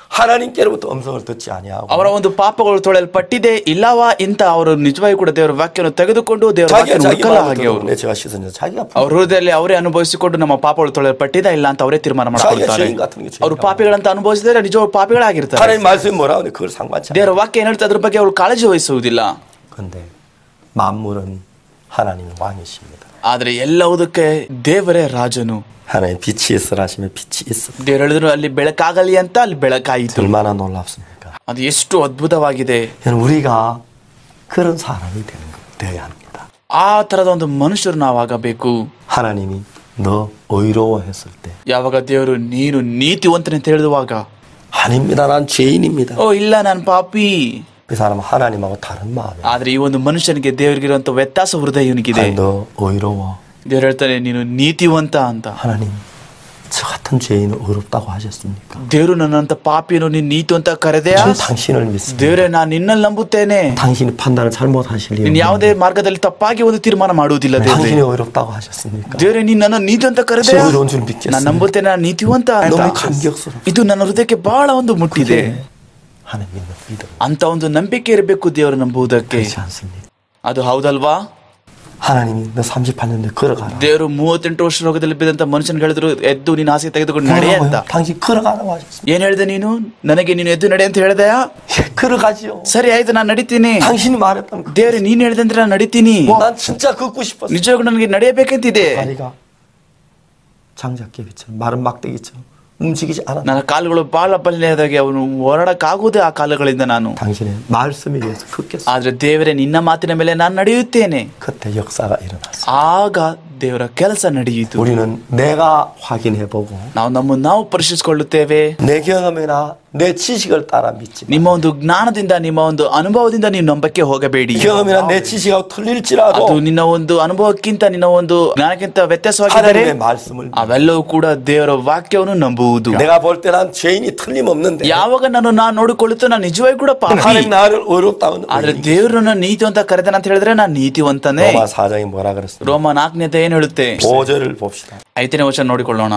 하나님께로부터 음성을 듣지 아니하고 ಅವರ ಒಂದು ಪಾಪಗಳು ತೊಳೆಯಲ್ಪಟ್ಟಿದೆ ಇಲ್ಲವಾ ಇಂತ ಅವರು ನಿಜವಾಗಿ ಕೂಡ ದೇವರ ವಾಕ್ಯವನ್ನು ತೆಗೆದುಕೊಂಡು ದೇವರ 자기가 ವಾಕ್ಯವನ್ನು 자기 ಹುಡುಕಲ್ಲ 마음을 ಹಾಗೆ ಅವರು 들어보네 제가 씻었냐 자기가 ಅವ್ರ ಹೃದಯದಲ್ಲಿ ಅವರೇ ಅನುಭವಿಸಿಕೊಂಡು ನಮ್ಮ ಪಾಪಗಳು ತೊಳೆಯಲ್ಪಟ್ಟಿದ ಇಲ್ಲ ಅಂತ ಅವರೇ ತೀರ್ಮಾನ ಮಾಡ್ಕೊಳ್ತಾರೆ 죄인 같은 게 죄인이라고. ಅವರು ಪಾಪಿಗಳಂತ ಅನುಭವಿಸಿದರೆ ನಿಜವಾಗ್ಲೂ ಪಾಪಿಗಳಾಗಿರ್ತಾರೆ 하나님 말씀이 뭐라 하는데 그걸 상관치 않아 ದೇವರ ವಾಕ್ಯ ಏನ್ ಹೇಳ್ತಾ ಅದ್ರ ಬಗ್ಗೆ ಅವರು ಕಾಳಜಿ ವಹಿಸುವುದಿಲ್ಲ 근데 만물은 하나님의 왕이십니다 ಆದ್ರೆ ಎಲ್ಲವುದಕ್ಕೆ ದೇವರೇ ರಾಜನು 하나님 빛이 있으라 하시면 빛이 있어 ದೇವರು ಹೇಳಿದ್ರು ಅಲ್ಲಿ ಬೆಳಕಾಗಲಿ ಅಂತ ಅಲ್ಲಿ ಬೆಳಕಾಯಿತು 얼마나 놀랍습니까 ಅದು ಎಷ್ಟು ಅದ್ಭುತವಾಗಿದೆ 여러분, 우리가 그런 사람이 되는 거 되어야 합니다 ಆ ತರದ ಒಂದು ಮನುಷ್ಯರು ನಾವಾಗಬೇಕು 하나님이 너 의로워 했을 때 ಯಾವಾಗ ದೇವರು ನೀನು ನೀತಿವಂತನೆ ಅಂತ ಹೇಳಿದುವಾಗ 아닙니다 난 죄인입니다 ಓ ಇಲ್ಲ ನಾನು ಪಾಪಿ 그 사람은 하나님하고 다른 마음이야 ಆದ್ರೆ ಈ ಒಂದು ಮನುಷ್ಯನಿಗೆ ದೇವರಿಗಿರುವಂತ ವ್ಯತ್ಯಾಸ ಹೃದಯ ಇವನಿಗಿದೆ 아니, 너 의로워 ದೇವ್ರು ಹೇಳ್ತಾನೆ ನೀನು ನೀತಿವಂತ ಅಂತ 하나님 저 같은 죄인을 의롭다고 하셨습니까 ದೇವರು ನನ್ನಂತ ಪಾಪಿಯನ್ನು ನೀನ್ ನೀತಿ ಅಂತ ಕರೆದೆಯಾ 전 당신을 믿습니다 ದೇವರೇ ನಾನು ನಿನ್ನಲ್ಲಿ ನಂಬುತ್ತೇನೆ 당신이 판단을 잘못하실 ನೀನ್ 이유 ಯಾವುದೇ ಮಾರ್ಗದಲ್ಲಿ ತಪ್ಪಾಗಿ ಒಂದು ತೀರ್ಮಾನ ಮಾಡುವುದಿಲ್ಲ ದೇವ್ರೆ 당신이 의롭다고 하셨습니까 ದೇವ್ರೆ ನೀನ್ ನನ್ನ ನೀತಿ ಅಂತ ಕರೆದೆಯಾ 저 의로운 줄 ನಾನು 믿겠습니다 ನಂಬುತ್ತೇನೆ ನಾನು ನೀತಿವಂತ ಅಂತ 너무 감격스러워 ಇದು ನನ್ನ ಹೃದಯಕ್ಕೆ ಬಹಳ ಒಂದು ಮುಟ್ಟಿದೆ 하나님 믿는 믿음 ಅಂತ ಒಂದು ನಂಬಿಕೆ ಇರಬೇಕು ದೇವರು ನಂಬುವುದಕ್ಕೆ 그렇지 않습니까 ಅದು ಹೌದಲ್ವಾ 하나님이 너 38년 내 걸어가라 ದೇವರು ಮೂವತ್ತೆಂಟು ವರ್ಷ ರೋಗದಲ್ಲಿ ಬಿದ್ದಂತ ಮನುಷ್ಯನ್ ಹೇಳಿದ್ರು ಎದ್ದು ನೀನು ಆಸೆ ತೆಗೆದುಕೊಂಡು ನಡೆ ಅಂತ 걸어가고요. 당신 걸어가라고 하셨습니다 ಏನ್ ಹೇಳ್ದೆ ನೀನು ನನಗೆ ನೀನು ಎದ್ದು ನಡೆ ಅಂತ ಹೇಳ್ದೆಯಾ 예, 걸어가지요 ಸರಿ ಆಯ್ತು ನಾನು ನಡಿತೀನಿ 당신이 말했던 그 ದೇವ್ರೆ ನೀನ್ ಹೇಳ್ದೆ ಅಂದ್ರೆ ನಾನು ನಡಿತೀನಿ 난 진짜 걷고 싶었어 ನಿಜವಾಗ್ಲೂ ನನಗೆ ನಡೆಯಬೇಕಂತಿದೆ 다리가 장작개비처럼 마른 막대기처럼 움직이지 않았다 ನನ್ನ ಕಾಲುಗಳು ಬಹಳ ಬಲ್ಲೆಯಾದಾಗೆ ಅವನು ಹೊರಡಕ್ಕಾಗುವುದೇ ಆ ಕಾಲುಗಳಿಂದ ನಾನು 당신의 말씀에 의해서 걷겠어 ಆದ್ರೆ ದೇವರೇ ನಿನ್ನ ಮಾತಿನ ಮೇಲೆ ನಾನು ನಡೆಯುತ್ತೇನೆ 그때 역사가 일어났어 ಆಗ ದೇವರ ಕೆಲಸ ನಡೆಯಿತು 우리는 내가 확인해보고 ನಾವು ನಮ್ಮನ್ನು ನಾವು ಪರಿಶೀಲಿಸಿಕೊಳ್ಳುತ್ತೇವೆ 내 경험이나 내 지식을 따라 믿지 마. ನಿಮ್ಮ ಒಂದು ಜ್ಞಾನದಿಂದ ನಿಮ್ಮ ಒಂದು ಅನುಭವದಿಂದ ನೀವು ನಂಬಕ್ಕೆ ಹೋಗಬೇಡಿ 경험이나 내 지식하고 ಅದು 틀릴지라도 ನಿನ್ನ ಒಂದು ಅನುಭವಕ್ಕಿಂತ ನಿನ್ನ ಒಂದು ಜ್ಞಾನಕ್ಕಿಂತ ವ್ಯತ್ಯಾಸವಾಗಿದ್ದರೆ 하나님의 말씀을 ಅವೆಲ್ಲವೂ ಕೂಡ ದೇವರ ವಾಕ್ಯವನ್ನು ನಂಬುವುದು 내가 볼 때 난 죄인이 틀림없는데 ಯಾವಾಗ ನಾನು ನಾನು ನೋಡಿಕೊಳ್ಳುತ್ತೋ ನಾನು ನಿಜವಾಗಿ ಕೂಡ ಪಾಪಿ 하나님 나를 의롭다고 ಆದ್ರೆ ದೇವರನ್ನ ನೀತಿ ಅಂತ ಕರೆದನ ಅಂತ ಹೇಳಿದ್ರೆ ನಾನು ನೀತಿವಂತನೇ 로마 4장이 뭐라 그랬습니까? ರೋಮ ನಾಲ್ಕನೇತೆ ಏನ್ ಹೇಳುತ್ತೆ 5절을 봅시다 ಐದನೇ ವಚನ ನೋಡಿಕೊಳ್ಳೋಣ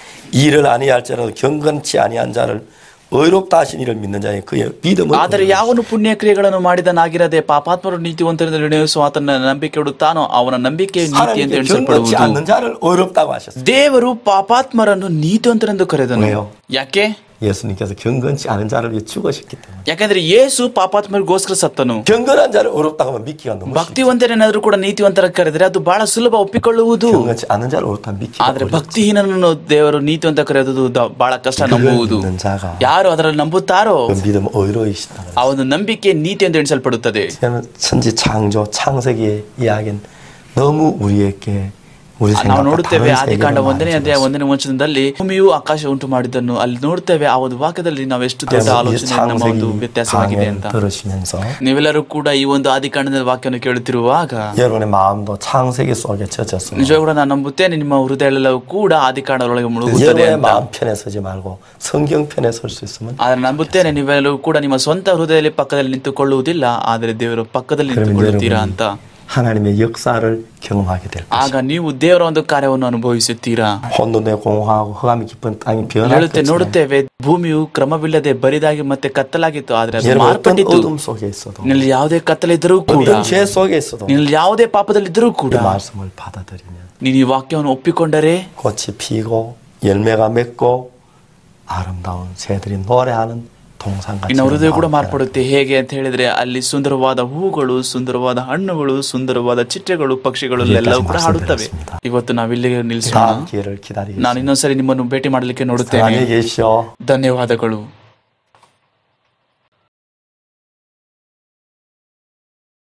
일을 아니할지라도 경건치 아니한 자를 의롭다 하신 이를 믿는 자의 그의 믿음은 ಆದರೆ ಯಾವನು ಪುಣ್ಯ ಕ್ರಿಯೆಗಳನ್ನು ಮಾಡಿದನಾಗಿರದೆ ಪಾಪಾತ್ಮರು ನೀತಿವಂತರಿಂದ ನಿರ್ಣಯಿಸುವ ಆತನ ನಂಬಿಕೆ ಇಡುತ್ತಾನೋ ಅವನ ನಂಬಿಕೆ ನೀತಿ ಅಂತ 하나님께 경건치 ಎಣಿಸಲ್ಪಡುವುದು 않는 자를 의롭다고 하셨어요 ದೇವರು ಪಾಪಾತ್ಮರನ್ನು ನೀತಿವಂತರೆಂದು ಕರೆದನು 왜요? ಯಾಕೆ 예수님께서 경건치 않은 자를 위해 죽으셨기 때문에 ಯಾಕಂದ್ರೆ ಯೇಸು ಪಾಪಾತ್ಮರಿಗೋಸ್ಕರ ಸತ್ತನು 경건한 자를 의롭다고 하면 믿기가 너무 쉽죠 ಭಕ್ತಿವಂತರೇನಾದ್ರೂ ಕೂಡ ನೀತಿವಂತರ ಕರೆದ್ರೆ ಅದು ಬಹಳ ಸುಲಭ ಒಪ್ಪಿಕೊಳ್ಳುವುದು 경건치 않은 자를 의롭다면 믿기가 ಆದ್ರೆ 어렵죠 ಭಕ್ತಿಹೀನನನ್ನು ದೇವರು ನೀತಿವಂತ ಕರೆಯೋದು ದ- ಬಹಳ ಕಷ್ಟ 그걸 ನಂಬುವುದು 믿는 자가 ಯಾರು ಅದರಲ್ಲಿ ನಂಬುತ್ತಾರೋ 그 믿음 의로이시다 ಆ ಒಂದು ನಂಬಿಕೆ ನೀತಿ ಎಂದು ಎಣಿಸಲ್ಪಡುತ್ತದೆ 저는 천지 창조 창세기의 이야기는 너무 우리에게 우리 ನಾವು 생각과 ನೋಡುತ್ತೇವೆ 다른 ಆದಿಕಾಂಡ 세계를 ಒಂದನೇ ಅಧ್ಯಾಯ ಒಂದನೇ ವಚನದಲ್ಲಿ ಭೂಮಿಯು ಆಕಾಶ ಉಂಟು ಮಾಡಿದ್ದನ್ನು ಅಲ್ಲಿ ನೋಡ್ತೇವೆ ಆ ಒಂದು ವಾಕ್ಯದಲ್ಲಿ ನಾವು ಎಷ್ಟು ದೊಡ್ಡ 그래서 이 ಆಲೋಚನೆ ನಮ್ಮ ಒಂದು 창세기 ವ್ಯತ್ಯಾಸವಾಗಿದೆ 강연 ಅಂತ 들으시면서 ನೀವೆಲ್ಲರೂ ಕೂಡ ಈ ಒಂದು ಆದಿಕಾಂಡದ ವಾಕ್ಯವನ್ನು ಕೇಳುತ್ತಿರುವಾಗ 여러분의 마음도 창세기 속에 젖었습니다. ನಿಜ ಕೂಡ ನಾನು ನಂಬುತ್ತೇನೆ ನಿಮ್ಮ ಹೃದಯಗಳೆಲ್ಲವೂ ಕೂಡ ಆದಿಕಾಂಡದೊಳಗೆ ಮುಳುಗುತ್ತದೆ 여러분의 ಅಂತ 마음 편에 서지 말고 성경 편에 설 수 있으면 ಆದ್ರೆ ನಂಬುತ್ತೇನೆ ನೀವೆಲ್ಲರೂ ಕೂಡ ನಿಮ್ಮ ಸ್ವಂತ ಹೃದಯದಲ್ಲಿ ಪಕ್ಕದಲ್ಲಿ ನಿಂತುಕೊಳ್ಳುವುದಿಲ್ಲ ಆದರೆ ದೇವರ ಪಕ್ಕದಲ್ಲಿ 그러면 ನಿಂತುಕೊಳ್ಳುತ್ತೀರಾ ಅಂತ 여러분이 하나님의 역사를 경험하게 될 것입니다. ಆಗ ನೀವು ದೇವರ ಒಂದು ಕಾರ್ಯವನ್ನು ಅನುಭವಿಸುತ್ತೀರಾ 혼돈되고 공허하고 흑암이 깊은 땅이 변할 ಹೇಳುತ್ತೆ 것이다. ನೋಡುತ್ತೇವೆ ಭೂಮಿಯು ಕ್ರಮವಿಲ್ಲದೆ ಬರಿದಾಗಿ ಮತ್ತೆ ಕತ್ತಲಾಗಿತ್ತು ಆದ್ರೆ ಅದು 여러분 어떤 ಮಾರ್ಪಟ್ಟಿತ್ತು 어둠 속에 있어도 ನಿನ್ನಲ್ಲಿ ಯಾವುದೇ ಕತ್ತಲಿದ್ದರೂ ಕೂಡ 어떤 죄 속에 있어도 ನಿನ್ನಲ್ಲಿ ಯಾವುದೇ ಪಾಪದಲ್ಲಿದ್ದರೂ ಕೂಡ 그 말씀을 받아들이면 ನೀನು ಈ ವಾಕ್ಯವನ್ನು ಒಪ್ಪಿಕೊಂಡರೆ 꽃이 피고 열매가 맺고 아름다운 새들이 노래하는 동산같이 ನಿನ್ನ ಹೃದಯ ಕೂಡ ಮಾರ್ಪಡುತ್ತೆ ಹೇಗೆ ಅಂತ ಹೇಳಿದ್ರೆ ಅಲ್ಲಿ ಸುಂದರವಾದ ಹೂಗಳು ಸುಂದರವಾದ ಹಣ್ಣುಗಳು ಸುಂದರವಾದ ಚಿಟ್ಟೆಗಳು ಪಕ್ಷಿಗಳು ಎಲ್ಲವೂ ಕೂಡ ಹಾಡುತ್ತವೆ ಇವತ್ತು ನಾವಿಲ್ಲಿಗೆ ನಿಲ್ಲಿಸೋಣ 다음 기회를 기다리겠습니다. ನಾನು ಇನ್ನೊಂದ್ಸರಿ ನಿಮ್ಮನ್ನು ಭೇಟಿ ಮಾಡಲಿಕ್ಕೆ ನೋಡುತ್ತೇನೆ 안녕히 계십시오. ಧನ್ಯವಾದಗಳು